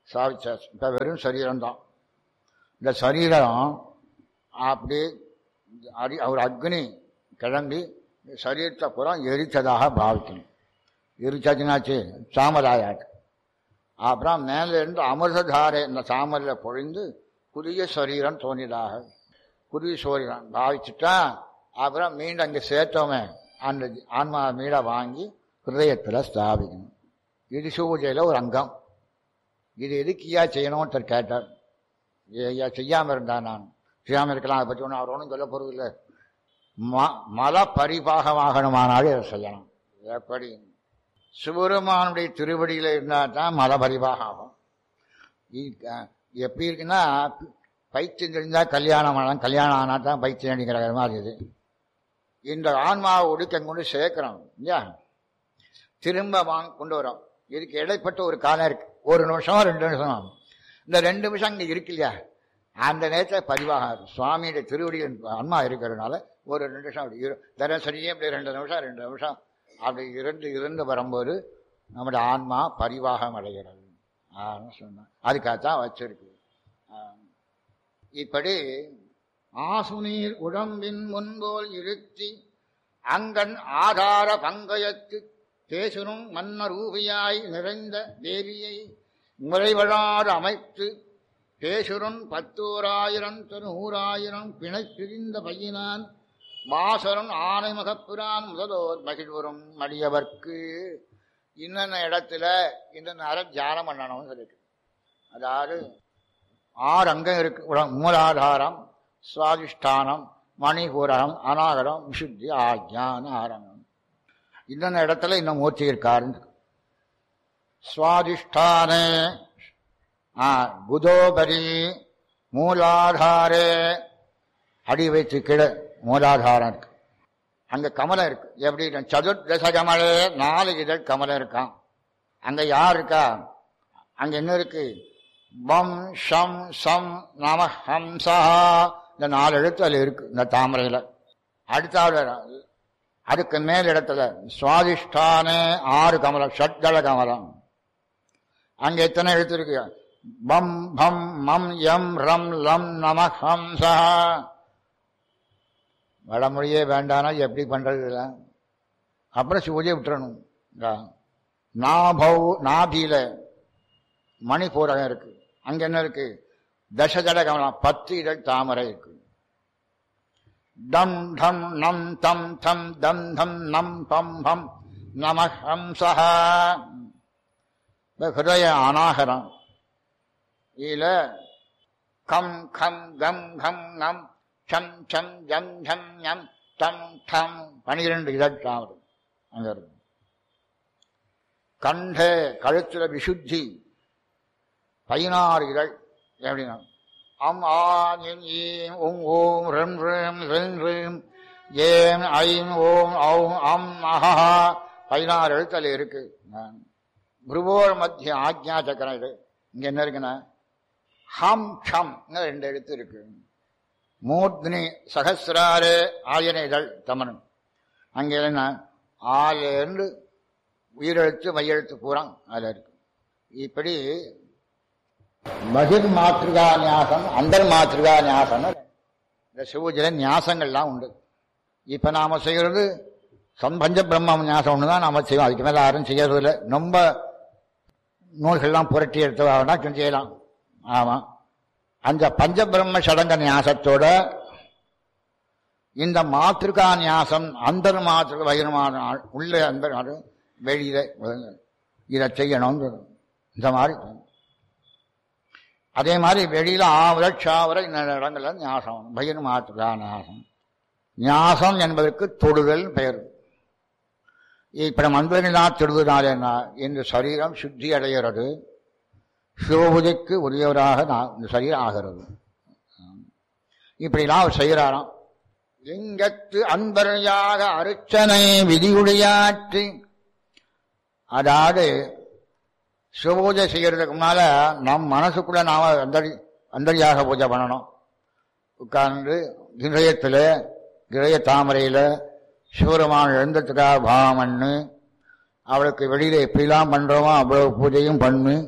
சாவிச்சாச்சு இப்போ வெறும் சரீரம் தான் இந்த சரீரம் அப்படி அடி அவர் அக்னி கிளம்பி சரீரத்தை புறம் எரித்ததாக பாவிக்கணும் எரிச்சாச்சுனாச்சு சாமராயாட்டு அப்புறம் மேலே இருந்து அமிர்ததாரை இந்த சாமரில் பொழிந்து புதிய சரீரம் தோன்றியதாக புதிய சரீரம் பாவிச்சுட்டா அப்புறம் மீண்டும் அங்கே சேர்த்தோமே அந்த ஆன்மா மீட வாங்கி ஹிருதயத்தில் ஸ்தாபிக்கணும் இது பூஜையில் ஒரு அங்கம் இது எதுக்கியா செய்யணும்னு ஒருத்தர் கேட்டார் ஐயா செய்யாமல் இருந்தான் நான் செய்யாமல் இருக்கலாம் அதை பற்றி ஒன்றும் அவர் ஒன்றும் சொல்ல போகிறது இல்லை ம மல பரிபாகமாகணுமானாலும் இதை செய்யணும் எப்படி சிவருமானுடைய திருவடியில் இருந்தால் தான் மல பரிபாகம் ஆகும் இ- அஹ் எப்படி இருக்குன்னா பைத்தியம் தெரிஞ்சால் கல்யாணம் ஆனாலும் கல்யாணம் ஆனால் தான் பைத்தியம் அடிக்கிற மாதிரி இது இந்த ஆன்மாவை ஒடுக்க கொண்டு சேர்க்கிறோம் இல்லையா திரும்ப வாங்க கொண்டு வரோம் இதுக்கு இடைப்பட்ட ஒரு காலம் இருக்கு ஒரு நிமிஷம் ரெண்டு நிமிஷம் ஆகும். இந்த ரெண்டு நிமிஷம் இங்கே இருக்கு இல்லையா அந்த நேரத்தில் பதிவாகாது சுவாமியுடைய திருவடியின் அன்மா இருக்கிறதுனால ஒரு ரெண்டு நிமிஷம் அப்படி இரு தினசரியே அப்படி ரெண்டு நிமிஷம் ரெண்டு நிமிஷம் அப்படி இருந்து இருந்து வரும்போது நம்முடைய ஆன்மா பரிவாகம் அடைகிறது ஆன்னு சொன்னேன் அதுக்காகத்தான் வச்சிருக்கு ஆ. இப்படி ஆசுநீர் உடம்பின் முன்போல் இருத்தி அங்கன் ஆதார பங்கயத்து பேசுனும் மன்னரூபியாய் நிறைந்த தேவியை முறைவழாறு அமைத்து பேசுருன் பத்தோராயிரம் நூறாயிரம் பிணை பிரிந்த பையினான் மாசரன் ஆனைமகப்புரான் முதலோர் மகிழ்வரும் மடியவர்க்கு இன்னென்ன இடத்துல இந்த நேரம் தியானம் பண்ணணும்னு சொல்லிட்டு அதாவது ஆறு அங்கம் இருக்கு உட- மூலாதாரம் சுவாதிஷ்டானம் மணிபூரகம் அநாகரம் விசுத்தி ஆக்ஞான ஆரம்பம் இன்னென்ன இடத்துல இன்னும் மூர்த்தி இருக்காருன்னு சுவாதிஷ்டானே ஆ, குதோபரி மூலாதாரே அடி வச்சு கீழே மூலாதாரம் இருக்கு அங்க கமலம் இருக்கு எப்படி சதுர்தச கமலே நாலு இதழ் கமலம் இருக்கான் அங்க யார் இருக்கா அங்க என்ன இருக்கு பம் ஷம் சம் நம ஹம்சா இந்த நாலு எழுத்து அதுல இருக்கு இந்த தாமரையில அடுத்தாவது அதுக்கு மேல் இடத்துல சுவாதிஷ்டானே ஆறு கமலம் ஷட்தள கமலம் அங்க எத்தனை எழுத்து இருக்கு பம் பம் மம் யம் ரம் லம் நம ஹம்சா வடமொழியே வேண்டானா எப்படி பண்றது இதெல்லாம் அப்புறம் சிவஜை விட்டுறணும் இந்தா. நாபௌ நாபியில மணிப்பூரகம் இருக்கு அங்க என்ன இருக்கு தசஜட கமலம் பத்து இதழ் தாமரை இருக்கு டம் டம் நம் தம் தம் தம் தம் நம் பம் பம் நம ஹம்சா இந்த ஹிருதய அநாகரம் இதுல கம் கம் கம் கம் கம் சம் சம் ஜம் ஜம் ஞம் டம் டம் பனிரெண்டு இதழ் தாமரை அங்க இருக்கு கண்டே கழுத்துல விசுத்தி பதினாறு இதழ் எப்படின்னா அம் ஆம் ஈம் உம் ஓம் ரெம் ரெம் ரெம் ரெம் ஏம் ஐம் ஓம் ஔம் அம் அஹா பதினாறு எழுத்தல் இருக்கு குருவோர் மத்திய ஆக்ஞா சக்கரம் இது இங்க என்ன இருக்குன்னா ஹம் ஷம் ரெண்டு எழுத்து இருக்கு மூர்த்னி சகசிராறு ஆயிரம் இதழ் தமிழ் அங்க என்ன ஆலேருந்து உயிரெழுத்து மையெழுத்து பூரா அதுல இருக்கு இப்படி பகிர் மாத்திருகா நியாசம் அந்தர் மாத்திருகா நியாசம் இந்த சிவஜில நியாசங்கள்லாம் உண்டு இப்ப நாம செய்யறது சம்பஞ்ச பிரம்ம நியாசம் ஒன்று தான் நாம செய்வோம் அதுக்கு மேல யாரும் செய்யறது இல்லை ரொம்ப நூல்கள்லாம் புரட்டி எடுத்தவாகனா செய்யலாம் ஆமா அந்த பஞ்சபிரம்ம சடங்க நியாசத்தோட இந்த மாத்திருக்கா நியாசம் அந்தர் மாத்திருக்க வயிறுமான உள்ள அந்த வெளியில இதை செய்யணும் இந்த மாதிரி அதே மாதிரி வெளியில ஆவர சாவர இந்த இடங்கள்ல நியாசம் பயிர் மாத்திருக்கா நியாசம் நியாசம் என்பதற்கு தொடுதல் பெயர் இப்ப மந்திரங்களால் தொடுவதனால என்ன இந்த சரீரம் சுத்தி அடைகிறது சிவபூஜைக்கு உரியவராக நான் இந்த சரீரம் ஆகிறது இப்படிலாம் அவர் செய்கிறாராம் லிங்கத்து அன்பரையாக அருச்சனை விதியுடையாற்றி அதாவது சிவபூஜை செய்யறதுக்கு முன்னால நம் மனசுக்குள்ள நாம அந்தரி அந்தரியாக பூஜை பண்ணணும் உட்கார்ந்து இதயத்தில் இதய தாமரையில் சிவருமான எழுந்ததுக்காக பாவம் பண்ணு அவளுக்கு வெளியில எப்படிலாம் பண்றோமோ அவ்வளவு பூஜையும் பண்ணு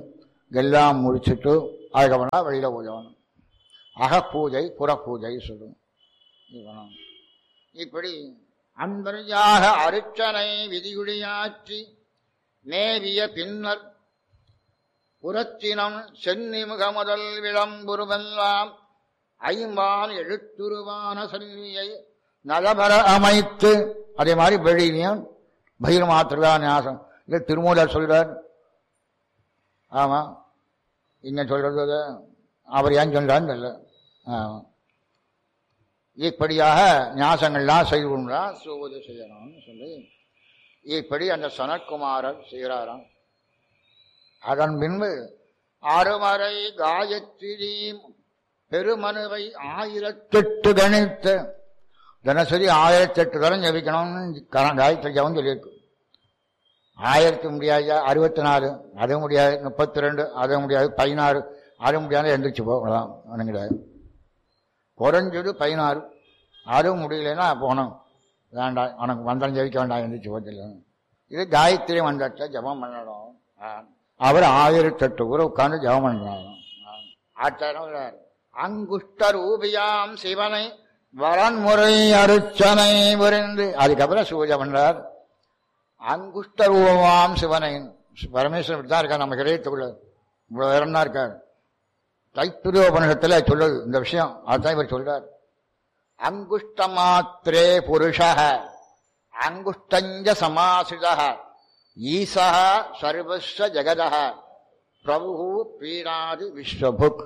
எல்லாம் முடிச்சுட்டு அதுக்கப்புறம் வெளியில பூஜை பண்ணணும் அகப்பூஜை புறப்பூஜை சொல்லும் இவனும் இப்படி அன்பரியாக அருச்சனை விதிகுடியாற்றி நேவிய பின்னர் புறத்தினம் சென்னி முகமுதல் விளம்புருவெல்லாம் ஐம்பால் எழுத்துருவான செல்வியை நலபர அமைத்து அதே மாதிரி வெளியிலையும் பயிர் மாத்திரா ஞாசம் இது திருமூலர் சொல்றார் ஆமா இன்னும் சொல்றது அது அவர் ஏன் சொல்றான்னு தெரியல ஆமா. இப்படியாக ஞாசங்கள்லாம் செய்வோம்னா சூது செய்யணும்னு சொல்லி இப்படி அந்த சனத்குமாரர் செய்கிறாராம் அதன் பின்பு அருமறை காயத்ரி பெருமனுவை ஆயிரத்தெட்டு கணித்து தினசரி ஆயிரத்தெட்டு தரம் ஜபிக்கணும்னு க- காயத்ரி ஜபம் சொல்லியிருக்கு ஆயிரத்தி முடியாது அறுபத்தி நாலு அது முடியாது முப்பத்தி ரெண்டு அது முடியாது பதினாறு அது முடியாது எந்திரிச்சு போகலாம் ஒன்றும் கிடையாது குறைஞ்சது பதினாறு அதுவும் முடியலன்னா போகணும் வேண்டாம் உனக்கு மந்திரம் ஜெயிக்க வேண்டாம் எந்திரிச்சு போதில்லை இது காயத்ரி மந்திரத்தை ஜபம் பண்ணணும் ஆ. அவர் ஆயிரத்தெட்டு ஊரை உட்கார்ந்து ஜபம் பண்ணணும் ஆச்சாரம் அங்குஷ்ட ரூபியாம் சிவனை வரன்முறை அருச்சனை புரிந்து அதுக்கப்புறம் சூஜை பண்றார் அங்குஷ்ட ரூபமாம் சிவனை பரமேஸ்வரன் இப்படி தான் இருக்கார் நம்ம கிடையத்துக்குள்ள இவ்வளவு இடம் தான் இருக்கார் தைத்துரியோபனிஷத்துல சொல்லுது இந்த விஷயம் அதுதான் இவர் சொல்றார் அங்குஷ்ட மாத்திரே புருஷ அங்குஷ்டஞ்ச சமாசித ஈசா சர்வஸ்வ ஜெகத பிரபு பீடாதி விஸ்வபுக்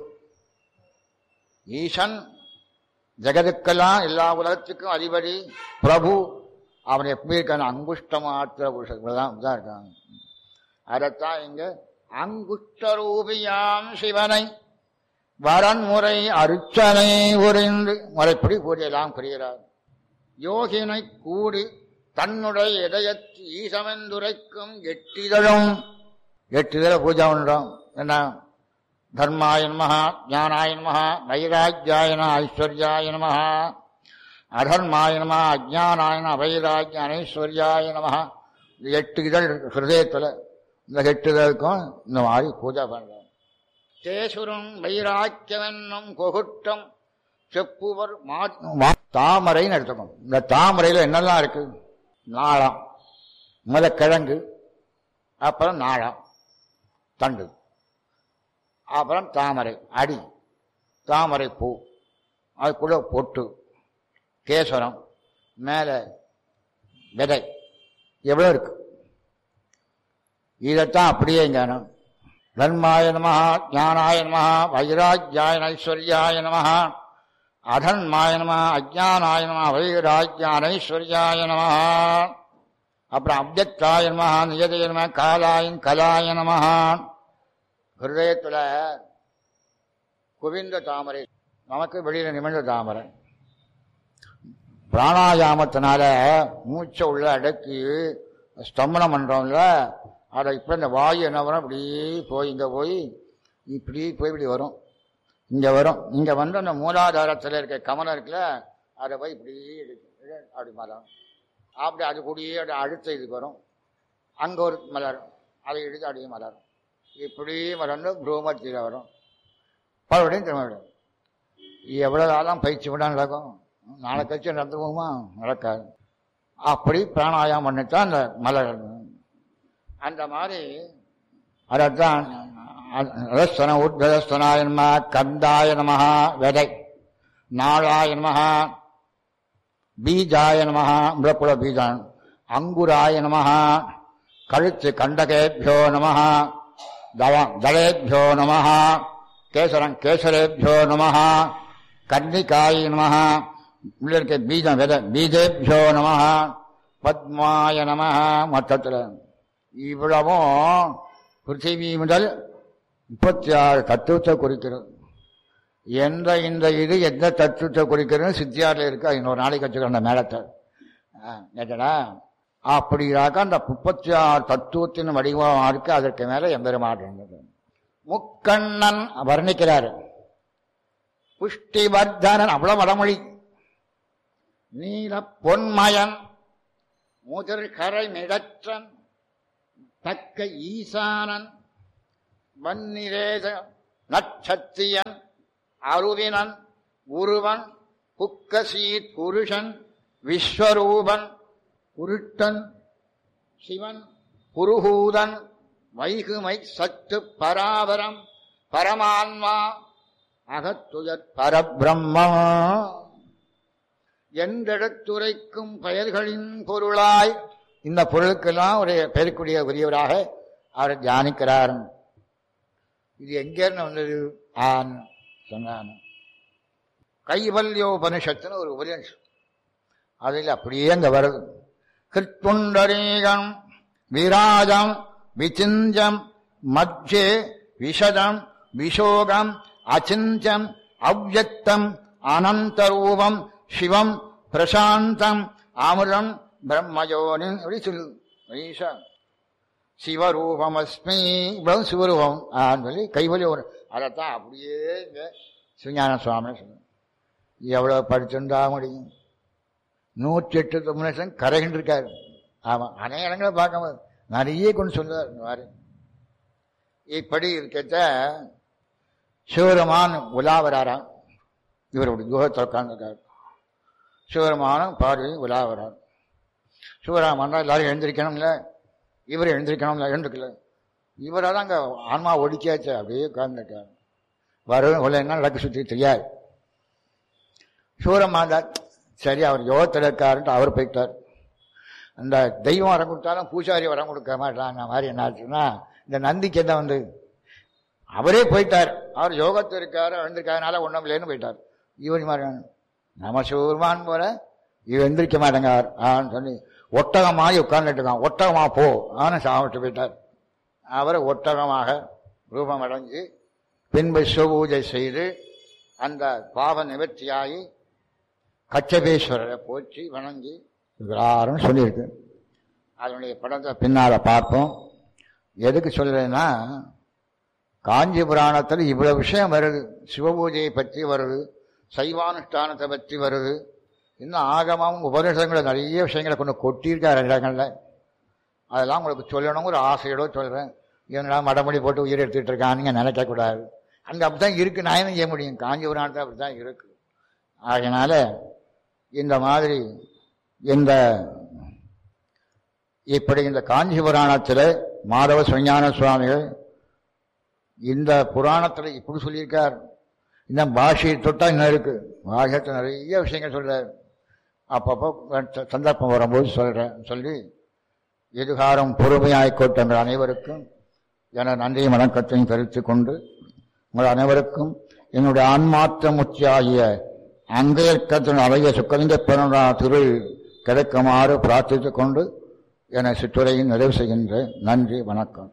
ஈசன் ஜெகதுக்கெல்லாம் எல்லா உலகத்துக்கும் அதிபதி பிரபு அவன் எப்படி இருக்கான் அங்குஷ்ட மாத்திர புருஷன் இவ்வளவுதான் தான் இருக்கான் அதைத்தான் இங்க அங்குஷ்ட ரூபியாம் சிவனை வரன்முறை அருச்சனை உறைந்து முறைப்படி பூஜையெல்லாம் புரிகிறார் யோகினை கூடி தன்னுடைய இதயத்து ஈசமெந்துரைக்கும் எட்டிதழும் எட்டிதழ பூஜை பண்றோம் என்ன தர்மாய நமஹ ஞானாய நமஹ வைராக்கியாய நம ஐஸ்வர்யாய நமஹ அதர்மாய நம அஜானாய நம வைராக்கிய அனைஸ்வர்யாய நமஹ இந்த எட்டு இதழ் இருக்கு ஹிருதயத்துல இந்த எட்டு இதழுக்கும் இந்த மாதிரி பூஜை பண்றோம் தேசுரும் வைராக்கியமென்னும் கொகுட்டம் செப்புவர் மா- மா- தாமரைன்னு எடுத்துக்கணும் இந்த தாமரையில என்னெல்லாம் இருக்கு நாளம் முத கிழங்கு அப்புறம் நாளம் தண்டு அப்புறம் தாமரை அடி தாமரை பூ அதுக்குள்ள பொட்டு கேசரம் மேலே விதை எவ்வளோ இருக்கு இதைத்தான் அப்படியே ஞானம் தர்மாய நம ஞானாய நம வைராக்கியாய ஐஸ்வர்யாய நம அதன்மாய நம அஜானாய நம வைராக்கியான ஐஸ்வர்யாய நம அப்புறம் அப்யக்தாய நம நியதய நம காலாயின் கலாய நம ஹிருதயத்துல குவிந்த தாமரை நமக்கு வெளியில நிமிர்ந்த தாமரை பிராணாயாமத்தினால மூச்சை உள்ள அடக்கி ஸ்தம்பனம் பண்றோம்ல அதை இப்ப இந்த வாயு என்ன வரும் இப்படி போய் இங்க போய் இப்படி போய் இப்படி வரும் இங்க வரும் இங்க வந்து அந்த மூலாதாரத்துல இருக்க கமலம் இருக்குல்ல அதை போய் இப்படி இழுக்கும். இழு, அப்படி மலரும் அப்படி அது கூடியே அது அடுத்த இதுக்கு வரும் அங்க ஒரு மலரும் அதை இழுத்து அப்படியே மலரும் இப்படி மலர்ந்து புரூமத்தியில் வரும் மறுபடியும் திரும்ப விடும் எவ்வளவு காலம் பயிற்சி விட நடக்கும் நாளை கழிச்சு நடந்து போகுமா நடக்காது அப்படி பிராணாயாமம் பண்ணித்தான் அந்த மலர் அந்த மாதிரி அதான் ரஸ்தன உத்வதஸ்தனாய நம கந்தாய நம விதை நாளாய நம பீஜாய நம முழப்புல பீஜான் அங்குராய நம கழுத்து கண்டகேபியோ நம தவ- தலேபியோ நம கேசரம் கேசரேபியோ நம கன்னிகாய நம உள்ள இருக்க பீஜம் வித பீஜேபியோ நம பத்மாய நம மொத்தத்தில் இவ்வளவும் பிருத்திவி முதல் முப்பத்தி ஆறு தத்துவத்தை குறிக்கிறது எந்த இந்த இது எந்த தத்துவத்தை குறிக்கிறது சித்தியாரில் இருக்கு அது இன்னொரு நாளைக்கு வச்சுக்கிறோம் அந்த மேலத்தை கேட்டடா அப்படியாக அந்த முப்பத்தி ஆறு தத்துவத்தின் வடிவமாக இருக்கு அதற்கு மேல எம்பெருமாட்டு முக்கண்ணன் வர்ணிக்கிறார் புஷ்டிவர்தனன் அவ்வளவு வடமொழி நீல பொன்மயன் முதிர் கரை மிடற்றன் தக்க ஈசானன் வன்னிரேத நட்சத்தியன் அருவினன் உருவன் புக்கசீத் புருஷன் விஸ்வரூபன் உருட்டன் சிவன் புருகூதன் வைகுமை சத்து பராபரம் பரமான்மா அகத்துயர் பரபிரம்மா எந்தெடுத்துரைக்கும் பெயர்களின் பொருளாய் இந்த பொருளுக்கெல்லாம் ஒரு பெயர்க்குரிய உரியவராக அவர் தியானிக்கிறார் இது எங்கேருந்து வந்தது ஆன் சொன்னான் கைவல்யோபனிஷத்துன்னு ஒரு உபனிஷம் அதில் அப்படியே அங்க வருது கிருத்துண்டரீகம் விராஜம் விசிஞ்சம் மத்தியே விஷதம் விஷோகம் அச்சிஞ்சம் அவ்வக்தம் அனந்தரூபம் சிவம் பிரசாந்தம் அமிர்தம் பிரம்மயோனி அப்படி சொல்லு ஈஷா சிவரூபமஸ்மி இவ்வளவு சிவரூபம் ஆன்னு சொல்லி கைவலி ஒரு அதைத்தான் அப்படியே இங்க சிவஞான சுவாமி சொல்லு எவ்வளவு படிச்சிருந்தா முடியும் நூற்றி எட்டு தொம்மிஷம் கரைகிட்டு இருக்காரு ஆமா அநேக இடங்களை பார்க்கும்போது நிறைய கொண்டு சொல்லுவார் இந்த மாதிரி இப்படி இருக்கச்ச சிவருமான் உலாவராராம் இவருடைய யுகத்தில் உட்கார்ந்துருக்காரு சிவருமானும் பாடி உலாவரார் சிவராமன் எல்லாரும் எழுந்திருக்கணும்ல இவர் எழுந்திருக்கணும்ல எழுந்திருக்கல இவராக தான் அங்கே ஆன்மா ஒடுக்கியாச்சு அப்படியே உட்கார்ந்துருக்காரு வரும் உள்ள என்ன நடக்க சுற்றி தெரியாது சூரமாந்தார் சரி அவர் யோகத்தில் இருக்காருன்ட்டு அவர் போயிட்டார் அந்த தெய்வம் வரம் கொடுத்தாலும் பூசாரி வரம் கொடுக்க மாட்டாங்க மாதிரி என்ன ஆச்சுன்னா இந்த நந்திக்கு என்ன வந்து அவரே போயிட்டார் அவர் யோகத்தில் இருக்காரு எழுந்திருக்காதனால ஒன்றும் இல்லைன்னு போயிட்டார் இவன் மாதிரி நம்ம சூர்மான் போல இவன் எந்திரிக்க மாட்டேங்க ஆன்னு சொல்லி ஒட்டகமாகி உட்கார்ந்துட்டு இருக்கான் ஒட்டகமா போ ஆன்னு சாமிட்டு போயிட்டார் அவர் ஒட்டகமாக ரூபம் அடைஞ்சு பின்பு சிவபூஜை செய்து அந்த பாவ நிவர்த்தியாகி கச்சபேஸ்வரரை போற்றி வணங்கி எல்லாரும் சொல்லியிருக்கு அதனுடைய படத்தை பின்னால பார்ப்போம் எதுக்கு சொல்றேன்னா காஞ்சி புராணத்தில் இவ்வளவு விஷயம் வருது சிவபூஜையை பற்றி வருது சைவானுஷ்டானத்தை பற்றி வருது இன்னும் ஆகமாவும் உபநிஷங்களை நிறைய விஷயங்களை கொண்டு கொட்டியிருக்காரு இடங்கள்ல அதெல்லாம் உங்களுக்கு சொல்லணும் ஒரு ஆசையோட சொல்றேன் என்னடா மடமொழி போட்டு உயிர் எடுத்துட்டு இருக்கான்னு நினைக்கக்கூடாது அங்கே அப்படித்தான் இருக்கு நான் என்ன செய்ய முடியும் காஞ்சி புராணத்தில் அப்படித்தான் இருக்கு ஆகையினால இந்த மாதிரி இந்த இப்படி இந்த காஞ்சி புராணத்தில் மாதவ சுஞான சுவாமிகள் இந்த புராணத்தில் இப்படி சொல்லியிருக்கார் இந்த பாஷையை தொட்டா இன்னும் இருக்கு பாஷத்தில் நிறைய விஷயங்கள் சொல்றார் அப்பப்போ சந்தர்ப்பம் வரும்போது சொல்றேன் சொல்லி எதிர்காரம் பொறுமையாய் கொண்ட அனைவருக்கும் என நன்றியும் வணக்கத்தையும் தெரிவித்துக் கொண்டு உங்கள் அனைவருக்கும் என்னுடைய ஆன்மாற்ற முத்தியாகிய அங்கேற்கத்தின் அழகிய சுக்கலிங்க பிறந்தா திரு கிடைக்குமாறு பிரார்த்தித்துக் கொண்டு என சிற்றுரையை நிறைவு செய்கின்றேன் நன்றி வணக்கம்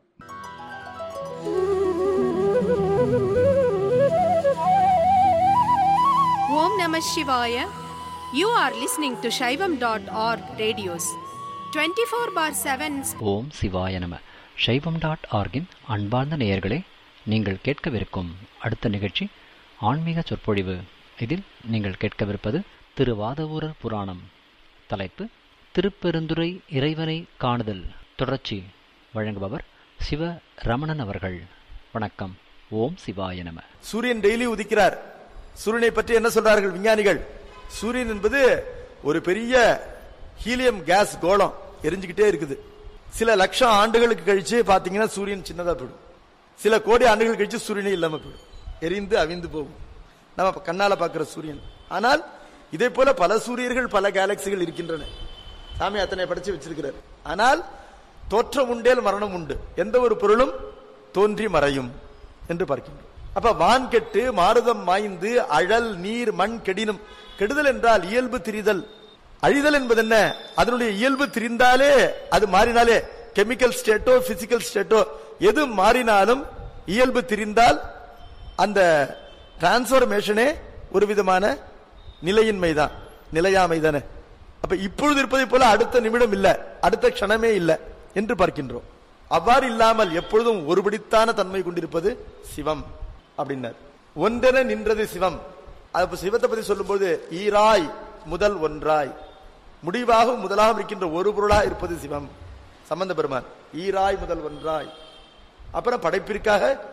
Om Namah Shivaya. You are listening to Shaivam.org radios. 24 bar 7 ஓம் சிவாய நம சைவம் டாட் ஆர்கின் அன்பார்ந்த நேயர்களே நீங்கள் கேட்கவிருக்கும் அடுத்த நிகழ்ச்சி ஆன்மீக சொற்பொழிவு இதில் நீங்கள் கேட்கவிருப்பது திருவாதவூரர் புராணம் தலைப்பு திருப்பெருந்துறை இறைவனை காணுதல் தொடர்ச்சி வழங்குபவர் சிவ ரமணன் அவர்கள் வணக்கம் ஓம் சிவாய நம சூரியன் டெய்லி உதிக்கிறார் சூரியனை பற்றி என்ன சொல்றார்கள் விஞ்ஞானிகள் சூரியன் என்பது ஒரு பெரிய ஹீலியம் கேஸ் கோளம் எரிஞ்சுக்கிட்டே இருக்குது சில லட்சம் ஆண்டுகளுக்கு கழிச்சு பாத்தீங்கன்னா சூரியன் சின்னதா போயிடும் சில கோடி ஆண்டுகள் கழிச்சு சூரியனே இல்லாம போயிடும் எரிந்து அவிந்து போகும் நம்ம கண்ணால பாக்குற சூரியன் ஆனால் இதே போல பல சூரியர்கள் பல கேலக்சிகள் இருக்கின்றன சாமி அத்தனை படைச்சு வச்சிருக்கிறார் ஆனால் தோற்றம் உண்டேல் மரணம் உண்டு எந்த ஒரு பொருளும் தோன்றி மறையும் என்று பார்க்கின்றோம் அப்ப வான் கெட்டு மாருதம் மாய்ந்து அழல் நீர் மண் கெடினும் கெடுதல் என்றால் இயல்பு திரிதல் அழிதல் என்பது என்ன அதனுடைய இயல்பு திரிந்தாலே அது மாறினாலே கெமிக்கல் ஸ்டேட்டோ பிசிக்கல் ஸ்டேட்டோ எது மாறினாலும் இயல்பு திரிந்தால் அந்த டிரான்ஸ்பர்மேஷனே ஒரு விதமான நிலையின்மைதான் நிலையாமை தானே அப்ப இப்பொழுது இருப்பதை போல அடுத்த நிமிடம் இல்ல அடுத்த க்ஷணமே இல்ல என்று பார்க்கின்றோம் அவ்வாறு இல்லாமல் எப்பொழுதும் ஒருபடித்தான தன்மை கொண்டிருப்பது சிவம் அப்படின்னார் ஒன்றென நின்றது சிவம் அப்ப சிவத்தை பத்தி சொல்லும்போது ஈராய் முதல் ஒன்றாய் முடிவாக முதலாக இருக்கின்ற ஒரு பொருளா இருப்பது சிவம் சம்பந்த பெருமான் ஈராய் முதல் ஒன்றாய் அப்புறம் படைப்பிற்காக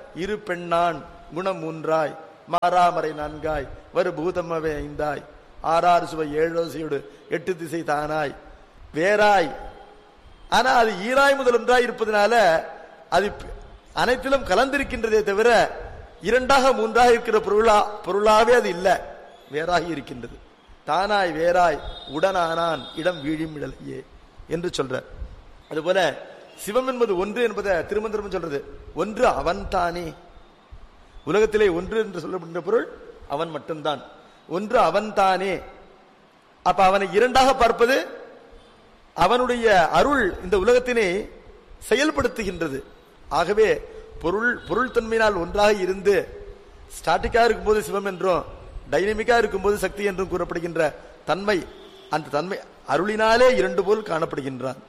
இரு பெண்ணான் குணம் மூன்றாய் மாறாமறை நான்காய் வரு பூதமவை ஐந்தாய் ஆறாறு சுவை ஏழோசையோடு எட்டு திசை தானாய் வேறாய் ஆனா அது ஈராய் முதல் ஒன்றாய் இருப்பதனால அது ப- அனைத்திலும் கலந்திருக்கின்றதே தவிர இரண்டாக மூன்றாக இருக்கிற பொருளா பொருளாவே அது இல்ல வேறாகி இருக்கின்றது தானாய் வேறாய் உடனானான் இடம் வீழும் இடலையே என்று சொல்றார் அதுபோல சிவம் என்பது ஒன்று என்பதை திரும்ப திரும்ப சொல்றது ஒன்று அவன் தானே உலகத்திலே ஒன்று என்று சொல்லப்படுகின்ற பொருள் அவன் மட்டும்தான் ஒன்று அவன் தானே அப்ப அவனை இரண்டாக பார்ப்பது அவனுடைய அருள் இந்த உலகத்தினை செயல்படுத்துகின்றது ஆகவே பொருள் பொருள் தன்மையினால் ஒன்றாக இருந்து ஸ்டாட்டிக்கா இருக்கும்போது சிவம் என்றும் டைனமிக்கா இருக்கும்போது சக்தி என்றும் கூறப்படுகின்ற தன்மை அந்த தன்மை அருளினாலே இரண்டு போல் காணப்படுகின்றான்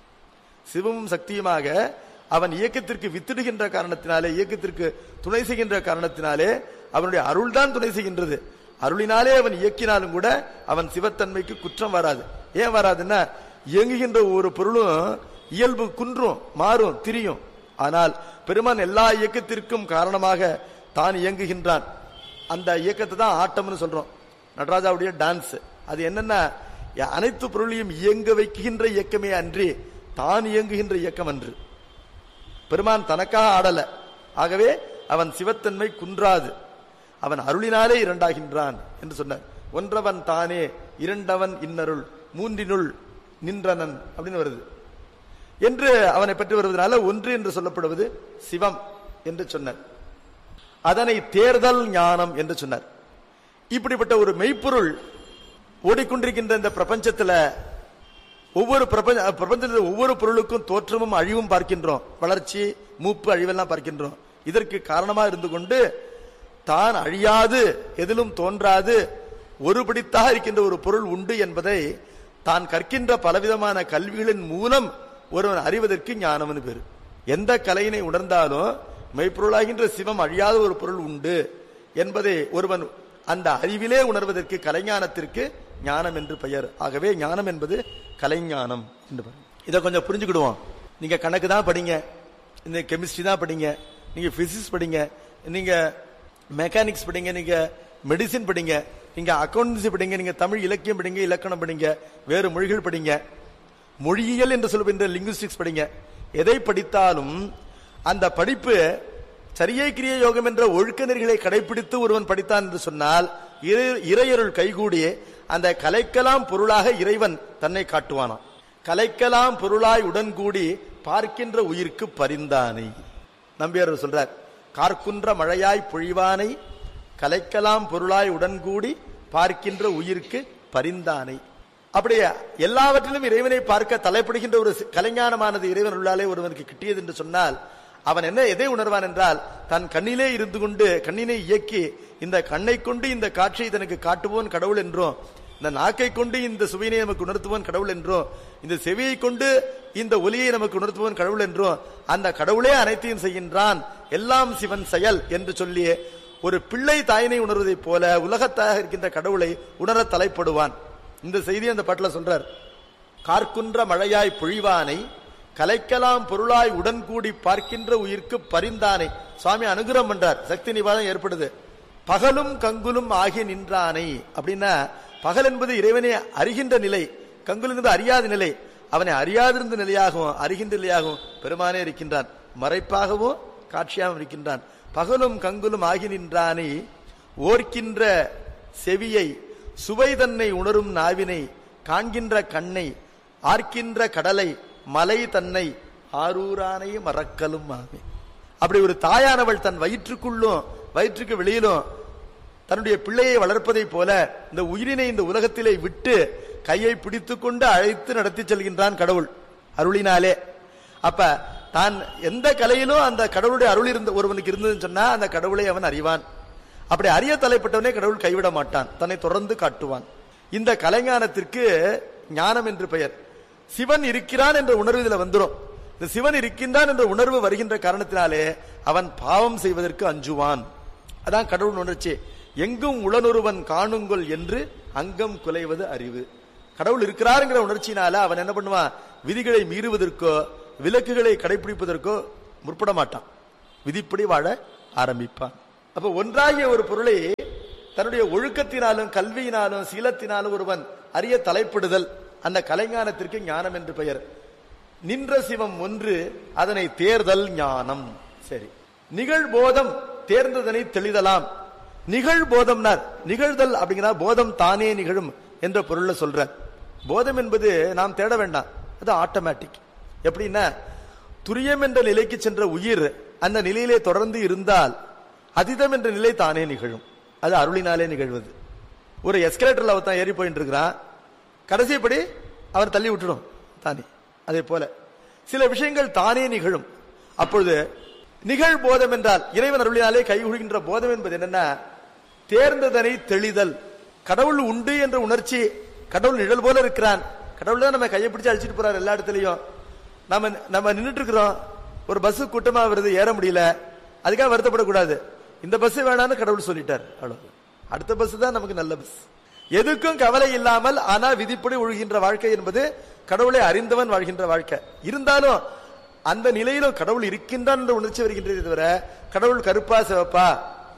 சிவமும் சக்தியுமாக அவன் இயக்கத்திற்கு வித்திடுகின்ற காரணத்தினாலே இயக்கத்திற்கு துணை செய்கின்ற காரணத்தினாலே அவனுடைய அருள்தான் துணை செய்கின்றது அருளினாலே அவன் இயக்கினாலும் கூட அவன் சிவத்தன்மைக்கு குற்றம் வராது ஏன் வராதுன்னா இயங்குகின்ற ஒரு பொருளும் இயல்பு குன்றும் மாறும் திரியும் ஆனால் பெருமான் எல்லா இயக்கத்திற்கும் காரணமாக தான் இயங்குகின்றான் அந்த இயக்கத்தை தான் ஆட்டம்னு சொல்றோம் நடராஜாவுடைய டான்ஸ் அது என்னன்னா அனைத்து பொருளையும் இயங்க வைக்கின்ற இயக்கமே அன்றி தான் இயங்குகின்ற இயக்கம் அன்று பெருமான் தனக்காக ஆடல ஆகவே அவன் சிவத்தன்மை குன்றாது அவன் அருளினாலே இரண்டாகின்றான் என்று சொன்னார் ஒன்றவன் தானே இரண்டவன் இன்னருள் மூன்றினுள் நின்றனன் அப்படின்னு வருது என்று அவனை பற்றி வருவதனால ஒன்று என்று சொல்லப்படுவது சிவம் என்று சொன்னார் அதனை தேர்தல் ஞானம் என்று சொன்னார் இப்படிப்பட்ட ஒரு மெய்ப்பொருள் ஓடிக்கொண்டிருக்கின்ற இந்த பிரபஞ்சத்துல ஒவ்வொரு பிரபஞ்ச பிரபஞ்சத்தில் ஒவ்வொரு பொருளுக்கும் தோற்றமும் அழிவும் பார்க்கின்றோம் வளர்ச்சி மூப்பு அழிவெல்லாம் பார்க்கின்றோம் இதற்கு காரணமா இருந்து கொண்டு தான் அழியாது எதிலும் தோன்றாது ஒருபடித்தாக இருக்கின்ற ஒரு பொருள் உண்டு என்பதை தான் கற்கின்ற பலவிதமான கல்விகளின் மூலம் ஒருவன் அறிவதற்கு ஞானம்னு பேரு எந்த கலையினை உணர்ந்தாலும் மெய்ப்பொருளாகின்ற சிவம் அழியாத ஒரு பொருள் உண்டு என்பதை ஒருவன் அந்த அறிவிலே உணர்வதற்கு கலைஞானத்திற்கு ஞானம் என்று பெயர் ஆகவே ஞானம் என்பது கலைஞானம் என்று பெயர். இதை கொஞ்சம் புரிஞ்சுக்கிடுவோம் நீங்க கணக்கு தான் படிங்க இந்த கெமிஸ்ட்ரி தான் படிங்க நீங்க பிசிக்ஸ் படிங்க நீங்க மெக்கானிக்ஸ் படிங்க நீங்க மெடிசின் படிங்க நீங்க அக்கௌண்டன்சி படிங்க நீங்க தமிழ் இலக்கியம் படிங்க இலக்கணம் படிங்க வேறு மொழிகள் படிங்க மொழியியல் என்று சொல்லுகின்ற லிங்குஸ்டிக்ஸ் படிங்க எதை படித்தாலும் அந்த படிப்பு சரியை கிரிய யோகம் என்ற ஒழுக்க நெறிகளை கடைபிடித்து ஒருவன் படித்தான் என்று சொன்னால் இறை- இறையருள் கைகூடி அந்த கலைக்கலாம் பொருளாக இறைவன் தன்னை காட்டுவானாம் கலைக்கலாம் பொருளாய் உடன் கூடி பார்க்கின்ற உயிர்க்கு பரிந்தானை நம்பியார் சொல்றார் கார்க்குன்ற மழையாய் பொழிவானை கலைக்கலாம் பொருளாய் உடன் கூடி பார்க்கின்ற உயிர்க்கு பரிந்தானை அப்படியே எல்லாவற்றிலும் இறைவனை பார்க்க தலைப்படுகின்ற ஒரு சி- கலைஞானமானது இறைவன் உள்ளாலே ஒருவனுக்கு கிட்டியது என்று சொன்னால் அவன் என்ன எதை உணர்வான் என்றால் தன் கண்ணிலே இருந்து கொண்டு கண்ணினை இயக்கி இந்த கண்ணை கொண்டு இந்த காட்சியை தனக்கு காட்டுவோன் கடவுள் என்றும் இந்த நாக்கை கொண்டு இந்த சுவையினை நமக்கு உணர்த்துவோன் கடவுள் என்றும் இந்த செவியை கொண்டு இந்த ஒலியை நமக்கு உணர்த்துவோன் கடவுள் என்றும் அந்த கடவுளே அனைத்தையும் செய்கின்றான் எல்லாம் சிவன் செயல் என்று சொல்லி ஒரு பிள்ளை தாயினை உணர்வதைப் போல உலகத்தாக இருக்கின்ற கடவுளை உணர தலைப்படுவான் இந்த செய்தி அந்த பாட்டுல சொல்றார் கார்க்குன்ற மழையாய் பொழிவானை கலைக்கலாம் பொருளாய் உடன் கூடி பார்க்கின்ற உயிர்க்கு பரிந்தானை சுவாமி அனுகிரகம் பண்றார் சக்தி நிவாதம் ஏற்படுது பகலும் கங்குலும் ஆகி நின்றானை அப்படின்னா பகல் என்பது இறைவனை அறிகின்ற நிலை கங்குல் என்பது அறியாத நிலை அவனை அறியாதிருந்த நிலையாகவும் அறிகின்ற நிலையாகவும் பெருமானே இருக்கின்றான் மறைப்பாகவும் காட்சியாகவும் இருக்கின்றான் பகலும் கங்குலும் ஆகி நின்றானை ஓர்க்கின்ற செவியை சுவை தன்னை உணரும் நாவினை காண்கின்ற கண்ணை ஆர்க்கின்ற கடலை மலை தன்னை ஆரூரானை மறக்கலும் ஆமே அப்படி ஒரு தாயானவள் தன் வயிற்றுக்குள்ளும் வயிற்றுக்கு வெளியிலும் தன்னுடைய பிள்ளையை வளர்ப்பதைப் போல இந்த உயிரினை இந்த உலகத்திலே விட்டு கையை பிடித்துக்கொண்டு அழைத்து நடத்தி செல்கின்றான் கடவுள் அருளினாலே அப்ப தான் எந்த கலையிலும் அந்த கடவுளுடைய அருள் இருந்த ஒருவனுக்கு இருந்ததுன்னு சொன்னா அந்த கடவுளை அவன் அறிவான் அப்படி அறிய தலைப்பட்டவனே கடவுள் கைவிட மாட்டான் தன்னை தொடர்ந்து காட்டுவான் இந்த கலைஞானத்திற்கு ஞானம் என்று பெயர் சிவன் இருக்கிறான் என்ற உணர்வு இதுல வந்துரும் இந்த சிவன் இருக்கின்றான் என்ற உணர்வு வருகின்ற காரணத்தினாலே அவன் பாவம் செய்வதற்கு அஞ்சுவான் அதான் கடவுள் உணர்ச்சி எங்கும் உளனொருவன் காணுங்கொள் என்று அங்கம் குலைவது அறிவு கடவுள் இருக்கிறாருங்கிற உணர்ச்சியினால அவன் என்ன பண்ணுவான் விதிகளை மீறுவதற்கோ விலக்குகளை கடைபிடிப்பதற்கோ முற்பட மாட்டான் விதிப்படி வாழ ஆரம்பிப்பான் அப்ப ஒன்றாகிய ஒரு பொருளை தன்னுடைய ஒழுக்கத்தினாலும் கல்வியினாலும் சீலத்தினாலும் ஒருவன் அறிய தலைப்படுதல் அந்த கலைஞானத்திற்கு ஞானம் என்று பெயர் நின்ற சிவம் ஒன்று அதனை தேர்தல் ஞானம் சரி நிகழ்போதம் தேர்ந்ததனை தெளிதலாம் நிகழ்போதம்னார் நிகழ்தல் அப்படிங்கிற போதம் தானே நிகழும் என்ற பொருள்ல சொல்ற போதம் என்பது நாம் தேட வேண்டாம் அது ஆட்டோமேட்டிக் எப்படின்னா துரியம் என்ற நிலைக்கு சென்ற உயிர் அந்த நிலையிலே தொடர்ந்து இருந்தால் அதிதம் என்ற நிலை தானே நிகழும் அது அருளினாலே நிகழ்வது ஒரு எஸ்கலேட்டர்ல அவன் ஏறி போயிட்டு இருக்கிறான் கடைசிப்படி அவர் தள்ளி விட்டுடும் தானே அதே போல சில விஷயங்கள் தானே நிகழும் அப்பொழுது நிகழ் போதம் என்றால் இறைவன் அருளினாலே கைகொள்கின்ற போதம் என்பது என்னன்னா தேர்ந்ததனை தெளிதல் கடவுள் உண்டு என்ற உணர்ச்சி கடவுள் நிழல் போல இருக்கிறான் கடவுள் தான் நம்ம கையை பிடிச்சு அழிச்சிட்டு போறாரு எல்லா இடத்துலயும் நம்ம நம்ம நின்னுட்டு இருக்கிறோம் ஒரு பஸ் கூட்டமா வருது ஏற முடியல அதுக்காக வருத்தப்படக்கூடாது இந்த பஸ் வேணான்னு கடவுள் சொல்லிட்டார் அவ்வளவு அடுத்த பஸ் தான் நமக்கு நல்ல பஸ் எதுக்கும் கவலை இல்லாமல் ஆனா விதிப்படி ஒழுகின்ற வாழ்க்கை என்பது கடவுளை அறிந்தவன் வாழ்கின்ற வாழ்க்கை இருந்தாலும் அந்த நிலையிலும் கடவுள் இருக்கின்றான் என்ற உணர்ச்சி வருகின்றதே தவிர கடவுள் கருப்பா சிவப்பா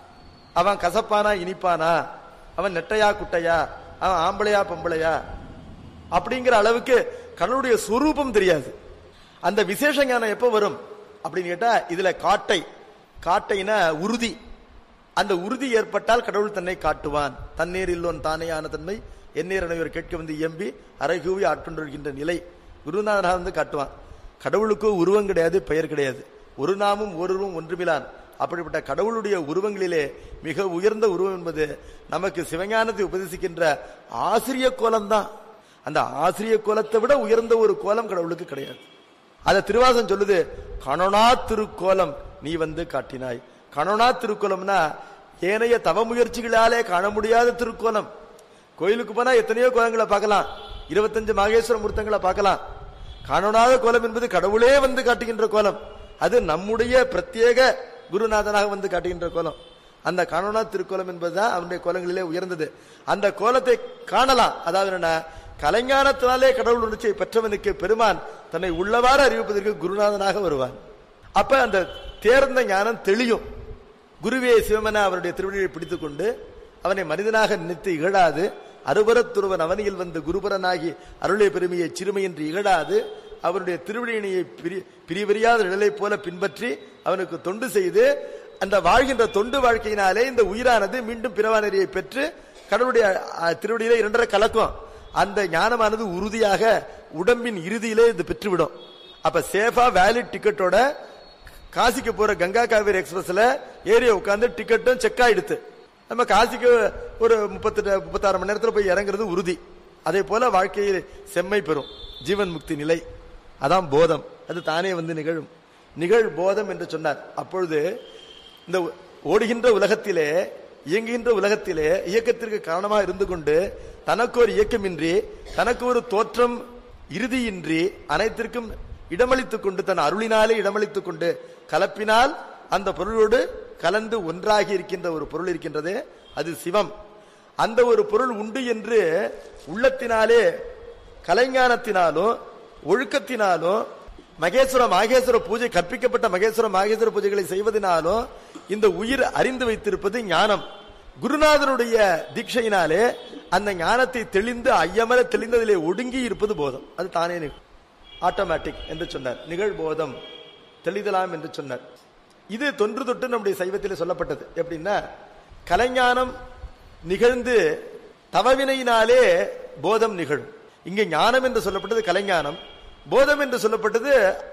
அவன் கசப்பானா இனிப்பானா அவன் நெட்டையா குட்டையா அவன் ஆம்பளையா பொம்பளையா அப்படிங்கிற அளவுக்கு கடவுளுடைய சுரூபம் தெரியாது அந்த விசேஷ ஞானம் எப்ப வரும் அப்படின்னு கேட்டா இதுல காட்டை காட்டைனா உறுதி அந்த உறுதி ஏற்பட்டால் கடவுள் தன்னை காட்டுவான் தண்ணீர் இல்லோன் தானேயான தன்மை எண்ணீர் அனைவர் கேட்க வந்து இயம்பி அரைகூவி ஆட்கொண்டிருக்கின்ற நிலை குருநாதனாக வந்து காட்டுவான் கடவுளுக்கு உருவம் கிடையாது பெயர் கிடையாது ஒரு நாமும் ஒருவரும் ஒன்றுமிலான் அப்படிப்பட்ட கடவுளுடைய உருவங்களிலே மிக உயர்ந்த உருவம் என்பது நமக்கு சிவஞானத்தை உபதேசிக்கின்ற ஆசிரிய கோலம்தான் அந்த ஆசிரிய கோலத்தை விட உயர்ந்த ஒரு கோலம் கடவுளுக்கு கிடையாது அத திருவாசம் சொல்லுது கணனா திருக்கோலம் நீ வந்து காட்டினாய் கணனா திருக்கோலம்னா ஏனைய தவ முயற்சிகளாலே காண முடியாத திருக்கோலம் கோயிலுக்கு போனா எத்தனையோ கோலங்களை பார்க்கலாம் இருபத்தஞ்சு மகேஸ்வர மூர்த்தங்களை பார்க்கலாம் காணொணாத கோலம் என்பது கடவுளே வந்து காட்டுகின்ற கோலம் அது நம்முடைய பிரத்யேக குருநாதனாக வந்து காட்டுகின்ற கோலம் அந்த காணொணா திருக்கோலம் என்பதுதான் அவனுடைய கோலங்களிலே உயர்ந்தது அந்த கோலத்தை காணலாம் அதாவது என்ன கலைஞானத்தினாலே கடவுள் உணர்ச்சியை பெற்றவனுக்கு பெருமான் தன்னை உள்ளவாறு அறிவிப்பதற்கு குருநாதனாக வருவான் அப்ப அந்த தேர்ந்த ஞானம் தெளியும் குருவே சிவமன அவருடைய திருவடியை பிடித்துக் கொண்டு அவனை மனிதனாக நினைத்து இகழாது அருபரத்துருவன் அவனியில் வந்து குருபரனாகி அருளை பெருமையை சிறுமையின்றி இகழாது அவருடைய திருவடியினையை பிரி பிரிவறியாத நிழலை போல பின்பற்றி அவனுக்கு தொண்டு செய்து அந்த வாழ்கின்ற தொண்டு வாழ்க்கையினாலே இந்த உயிரானது மீண்டும் பிறவானரியை பெற்று கடவுளுடைய அஹ், திருவடியிலே இரண்டரை கலக்கும் அந்த ஞானமானது உறுதியாக உடம்பின் இறுதியிலே இது பெற்றுவிடும் அப்ப சேஃபா வேலிட் டிக்கெட்டோட காசிக்கு போற கங்கா காவேரி எக்ஸ்பிரஸ்ல ஏரியா உட்கார்ந்து டிக்கெட்டும் செக் ஆயிடுத்து நம்ம காசிக்கு ஒரு முப்பத்தெட்டு முப்பத்தாறு மணி நேரத்துல போய் இறங்குறது உறுதி அதே போல வாழ்க்கையில் செம்மை பெறும் ஜீவன் முக்தி நிலை அதான் போதம் அது தானே வந்து நிகழும் நிகழ் போதம் என்று சொன்னார் அப்பொழுது இந்த ஓடுகின்ற உலகத்திலே இயங்குகின்ற உலகத்திலே இயக்கத்திற்கு காரணமாக இருந்து கொண்டு தனக்கு ஒரு இயக்கமின்றி தனக்கு ஒரு தோற்றம் இறுதியின்றி அனைத்திற்கும் இடமளித்துக் கொண்டு தன் அருளினாலே இடமளித்துக் கொண்டு கலப்பினால் அந்த பொருளோடு கலந்து ஒன்றாகி இருக்கின்ற ஒரு பொருள் இருக்கின்றதே அது சிவம் அந்த ஒரு பொருள் உண்டு என்று உள்ளத்தினாலே கலைஞானத்தினாலும் ஒழுக்கத்தினாலும் மகேஸ்வர மாகேஸ்வர பூஜை கற்பிக்கப்பட்ட மகேஸ்வர மாகேஸ்வர பூஜைகளை செய்வதனாலும் இந்த உயிர் அறிந்து வைத்திருப்பது ஞானம் குருநாதனுடைய தீட்சையினாலே அந்த ஞானத்தை தெளிந்து ஐயமர தெளிந்ததிலே ஒடுங்கி இருப்பது போதம் அது தானே நிகழும் ஆட்டோமேட்டிக் என்று சொன்னார் நிகழ்போதம் தெளிதலாம் என்று சொன்னார் இது தொன்று தொட்டு நம்முடைய சைவத்தில் சொல்லப்பட்டது எப்படின்னா கலைஞானம் நிகழ்ந்து தவவினையினாலே போதம் நிகழும் இங்கே ஞானம் என்று சொல்லப்பட்டது கலைஞானம் போதம் என்று சொல்லப்பட்டது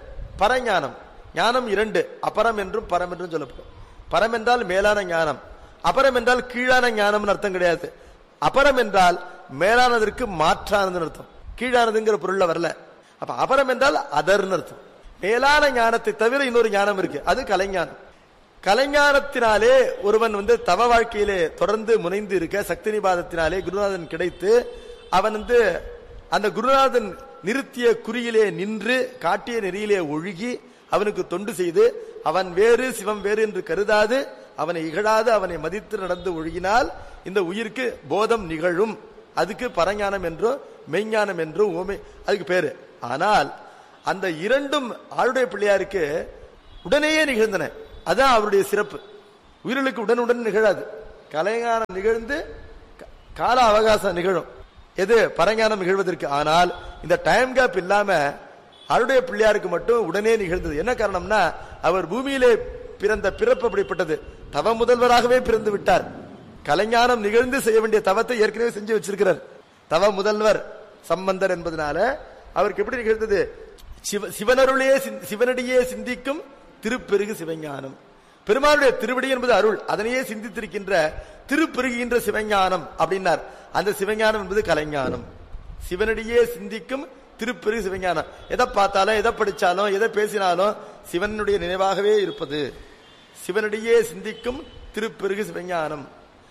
பரஞானம் ஞானம் இரண்டு அபரம் என்றும் பரம் என்றும் சொல்லப்படும் பரம் என்றால் மேலான ஞானம் அபரம் என்றால் கீழான ஞானம்னு அர்த்தம் கிடையாது அபரம் என்றால் மேலானதற்கு மாற்றானதுன்னு அர்த்தம் கீழானதுங்கிற பொருள்ல வரல அப்ப அபரம் என்றால் அதர்னு அர்த்தம் மேலான ஞானத்தை தவிர இன்னொரு ஞானம் இருக்கு அது கலைஞானம் கலைஞானத்தினாலே ஒருவன் வந்து தவ வாழ்க்கையிலே தொடர்ந்து முனைந்து இருக்க சக்தி நிபாதத்தினாலே குருநாதன் கிடைத்து அவன் வந்து அந்த குருநாதன் நிறுத்திய குறியிலே நின்று காட்டிய நெறியிலே ஒழுகி அவனுக்கு தொண்டு செய்து அவன் வேறு சிவம் வேறு என்று கருதாது அவனை இகழாது அவனை மதித்து நடந்து ஒழுகினால் இந்த உயிருக்கு போதம் நிகழும் அதுக்கு பரஞானம் என்றோ மெய்ஞானம் என்றோ ஓமை அதுக்கு பேரு ஆனால் அந்த இரண்டும் ஆளுடைய பிள்ளையாருக்கு உடனேயே நிகழ்ந்தன அதான் அவருடைய சிறப்பு உயிர்களுக்கு உடனுடன் நிகழாது கலைஞானம் நிகழ்ந்து க- கால அவகாசம் நிகழும் எது பரஞானம் நிகழ்வதற்கு ஆனால் இந்த டைம் கேப் இல்லாம அருடைய பிள்ளையாருக்கு மட்டும் உடனே நிகழ்ந்தது என்ன காரணம்னா அவர் பூமியிலே பிறந்த பிறப்பு அப்படிப்பட்டது தவ முதல்வராகவே பிறந்து விட்டார் கலைஞானம் நிகழ்ந்து செய்ய வேண்டிய தவத்தை ஏற்கனவே செஞ்சு வச்சிருக்கிறார் தவ முதல்வர் சம்பந்தர் என்பதனால அவருக்கு எப்படி நிகழ்ந்தது சிவ சிவனருளே சிந்- சிவனடியே சிந்திக்கும் திருப்பெருகு சிவஞானம் பெருமாளுடைய திருவடி என்பது அருள் அதனையே சிந்தித்திருக்கின்ற திருப்பெருகின்ற சிவஞானம் அப்படின்னார் அந்த சிவஞானம் என்பது கலைஞானம் சிவனடியே சிந்திக்கும் திருப்பெருகு சிவஞானம் எதை பார்த்தாலும் எதை படிச்சாலும் எதை பேசினாலும் சிவனுடைய நினைவாகவே இருப்பது சிவனடியே சிந்திக்கும் திருப்பெருகு சிவஞானம்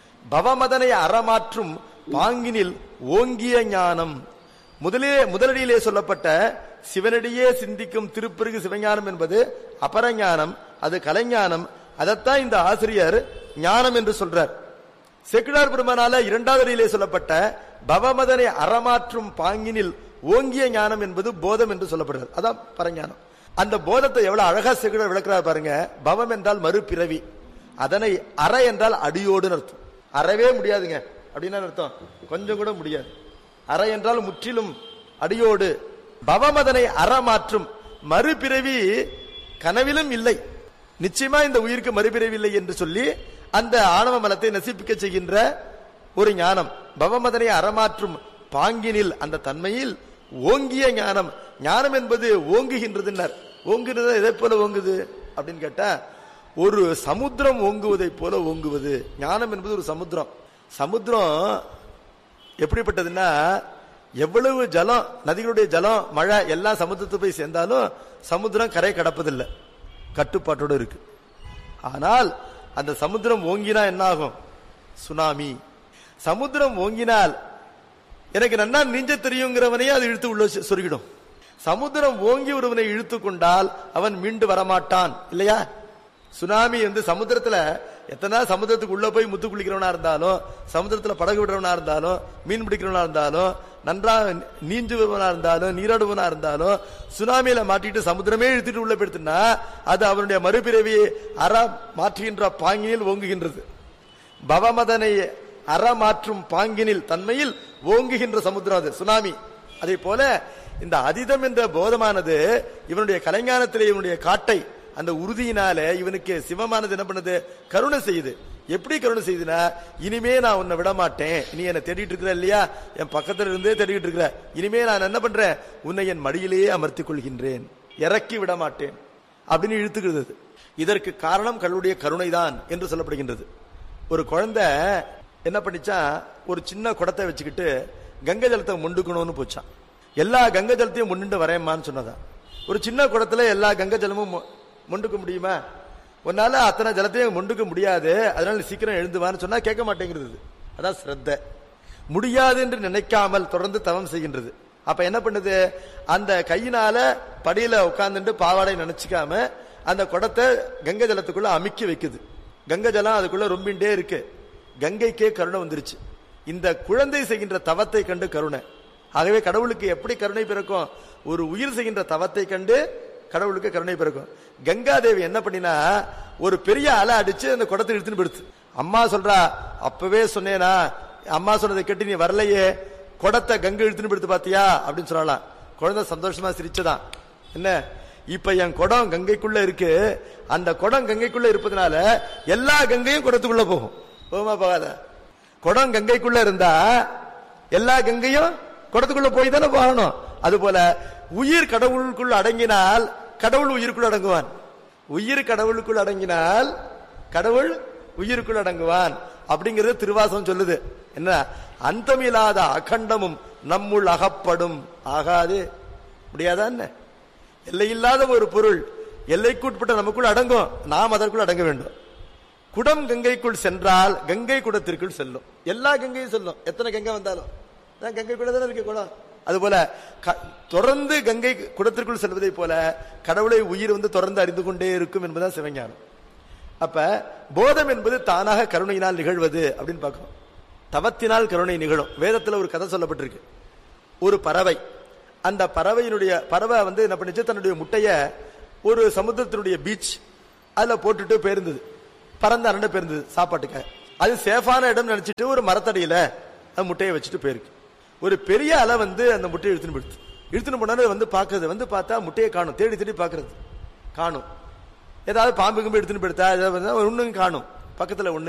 பவமதனை அறமாற்றும் பாங்கினில் ஓங்கிய ஞானம் முதலே முதலடியிலே சொல்லப்பட்ட சிவனடியே சிந்திக்கும் திருப்பெருகு சிவஞானம் என்பது அபரஞானம் அது கலைஞானம் அதைத்தான் இந்த ஆசிரியர் ஞானம் என்று சொல்றார் செக்குடார் பெருமானால இரண்டாவது அடியிலே சொல்லப்பட்ட பவமதனை அறமாற்றும் பாங்கினில் ஓங்கிய ஞானம் என்பது போதம் என்று சொல்லப்படுகிறது அதான் பரஞானம் அந்த போதத்தை எவ்வளவு அழகா செக்குடார் விளக்குறார் பாருங்க பவம் என்றால் மறுபிறவி அதனை அற என்றால் அடியோடுன்னு அர்த்தம் அறவே முடியாதுங்க அப்படின்னா அர்த்தம் கொஞ்சம் கூட முடியாது அற என்றால் முற்றிலும் அடியோடு பவமதனை அறமாற்றும் மறுபிறவி கனவிலும் இல்லை நிச்சயமா இந்த உயிருக்கு மறுபிறவி இல்லை என்று சொல்லி அந்த ஆணவ மலத்தை நசிப்பிக்க செய்கின்ற ஒரு ஞானம் பவமதனை அறமாற்றும் பாங்கினில் அந்த தன்மையில் ஓங்கிய ஞானம் ஞானம் என்பது ஓங்குகின்றதுன்னர் ஓங்குகிறது எதை போல ஓங்குது அப்படின்னு கேட்டா ஒரு சமுத்திரம் ஓங்குவதை போல ஓங்குவது ஞானம் என்பது ஒரு சமுத்திரம் சமுத்திரம் எப்படிப்பட்டதுன்னா எவ்வளவு ஜலம் நதிகளுடைய ஜலம் மழை எல்லாம் சமுத்திரத்தை போய் சேர்ந்தாலும் சமுத்திரம் கரை கடப்பதில்லை கட்டுப்பாட்டோடு இருக்கு ஆனால் அந்த சமுத்திரம் ஓங்கினா என்ன ஆகும் சுனாமி சமுத்திரம் ஓங்கினால் எனக்கு நன்னா நீஞ்ச தெரியுங்கிறவனையே அது இழுத்து உள்ள சொ- சொருகிடும் சமுத்திரம் ஓங்கி ஒருவனை இழுத்து கொண்டால் அவன் மீண்டு வரமாட்டான் இல்லையா சுனாமி வந்து சமுத்திரத்துல எத்தனை சமுத்திரத்துக்கு உள்ள போய் முத்து குளிக்கிறவனா இருந்தாலும் சமுத்திரத்துல படகு விடுறவனா இருந்தாலும் மீன் பிடிக்கிறவனா இருந்தாலும் நன்றா நீஞ்சுவனா இருந்தாலும் நீராடுவனா இருந்தாலும் சுனாமியில மாட்டிட்டு சமுத்திரமே இழுத்துட்டு உள்ள போயிடுத்துனா அது அவனுடைய மறுபிறவி அற மாற்றுகின்ற பாங்கினில் ஓங்குகின்றது பவமதனை அறமாற்றும் பாங்கினில் தன்மையில் ஓங்குகின்ற சமுத்திரம் அது சுனாமி அதே போல இந்த அதிதம் என்ற போதமானது இவனுடைய கலைஞானத்திலே இவனுடைய காட்டை அந்த உறுதியினால இவனுக்கு சிவமானது என்ன பண்ணுது கருணை செய்யுது எப்படி கருணை செய்யுதுன்னா இனிமே நான் உன்னை விட மாட்டேன் நீ என்ன தேடிட்டு இருக்கிற இல்லையா என் பக்கத்துல இருந்தே தேடிட்டு இருக்கிற இனிமே நான் என்ன பண்றேன் உன்னை என் மடியிலேயே அமர்த்திக் கொள்கின்றேன் இறக்கி விட மாட்டேன் அப்படின்னு இழுத்துக்கிறது அது. இதற்கு காரணம் கடவுளுடைய கருணைதான் என்று சொல்லப்படுகின்றது ஒரு குழந்தை என்ன பண்ணிச்சா ஒரு சின்ன குடத்தை வச்சுக்கிட்டு கங்கை ஜலத்தை முண்டுக்கணும்னு போச்சான் எல்லா கங்கை ஜலத்தையும் முன்னுண்டு வரேம்மான்னு சொன்னதா ஒரு சின்ன குடத்துல எல்லா கங்கை ஜலமும் மு- முண்டுக்க முடியுமா உன்னால அத்தனை ஜலத்தையும் முண்டுக்க முடியாது அதனால நீ சீக்கிரம் எழுந்துவான்னு சொன்னா கேட்க மாட்டேங்கிறது இது. அதான் ஸ்ரத்த முடியாது என்று நினைக்காமல் தொடர்ந்து தவம் செய்கின்றது அப்ப என்ன பண்ணுது அந்த கையினால படியில உட்கார்ந்துட்டு பாவாடை நினைச்சுக்காம அந்த குடத்தை கங்கை ஜலத்துக்குள்ள அமுக்கி வைக்குது கங்கை ஜலம் அதுக்குள்ள ரொம்பிண்டே இருக்கு கங்கைக்கே கருணை வந்துருச்சு இந்த குழந்தை செய்கின்ற தவத்தை கண்டு கருணை ஆகவே கடவுளுக்கு எப்படி கருணை பிறக்கும் ஒரு உயிர் செய்கின்ற தவத்தை கண்டு கடவுளுக்கு கருணை பிறக்கும் கங்காதேவி என்ன பண்ணினா ஒரு பெரிய அலை அடிச்சு அந்த குடத்தை இழுத்துன்னு போயிடுச்சு அம்மா சொல்றா அப்பவே சொன்னேனா அம்மா சொன்னதை கேட்டு நீ வரலையே குடத்தை கங்கை இழுத்துன்னு போயிடுத்து பாத்தியா அப்படின்னு சொல்லலாம் குழந்தை சந்தோஷமா சிரிச்சதான் என்ன இப்ப என் குடம் கங்கைக்குள்ள இருக்கு அந்த குடம் கங்கைக்குள்ள இருப்பதனால எல்லா கங்கையும் குடத்துக்குள்ள போகும் போகுமா போகாத குடம் கங்கைக்குள்ள இருந்தா எல்லா கங்கையும் குடத்துக்குள்ள போய் தானே போகணும் அதுபோல உயிர் கடவுளுக்குள் அடங்கினால் கடவுள் உயிருக்குள் அடங்குவான் உயிர் கடவுளுக்குள் அடங்கினால் கடவுள் உயிருக்குள் அடங்குவான் அப்படிங்கிறது திருவாசகம் சொல்லுது என்ன அந்தமில்லாத அகண்டமும் நம்முள் அகப்படும் ஆகாது முடியாதா என்ன எல்லையில்லாத ஒரு பொருள் எல்லைக்குட்பட்ட நமக்குள் அடங்கும் நாம் அதற்குள் அடங்க வேண்டும் குடம் கங்கைக்குள் சென்றால் கங்கை குடத்திற்குள் செல்லும் எல்லா கங்கையும் செல்லும் எத்தனை கங்கை வந்தாலும் அதான் கங்கை கூட தானே இருக்கு குடம் அதுபோல க- தொடர்ந்து கங்கை குடத்திற்குள் செல்வதை போல கடவுளை உயிர் வந்து தொடர்ந்து அறிந்து கொண்டே இருக்கும் என்பதுதான் சிவஞானம் அப்ப போதம் என்பது தானாக கருணையினால் நிகழ்வது அப்படின்னு பார்க்கணும் தவத்தினால் கருணை நிகழும் வேதத்துல ஒரு கதை சொல்லப்பட்டிருக்கு ஒரு பறவை அந்த பறவையினுடைய பறவை வந்து என்ன பண்ணுச்சு தன்னுடைய முட்டைய ஒரு சமுத்திரத்தினுடைய பீச் அதுல போட்டுட்டு போயிருந்தது பறந்து அரண்டை போயிருந்தது சாப்பாட்டுக்காக அது சேஃபான இடம் நினைச்சிட்டு ஒரு மரத்தடியில அது முட்டையை வச்சுட்டு போயிருக்கு ஒரு பெரிய அலை வந்து அந்த முட்டையை இழுத்துன்னு போயிடுது இழுத்துன்னு போனாலும் வந்து பாக்குறது வந்து பார்த்தா முட்டையை காணும் தேடி தேடி பாக்குறது காணும் ஏதாவது பாம்பு கிம்பு எடுத்துன்னு போயிடுதா ஏதாவது ஒண்ணும் காணும் பக்கத்துல ஒண்ணு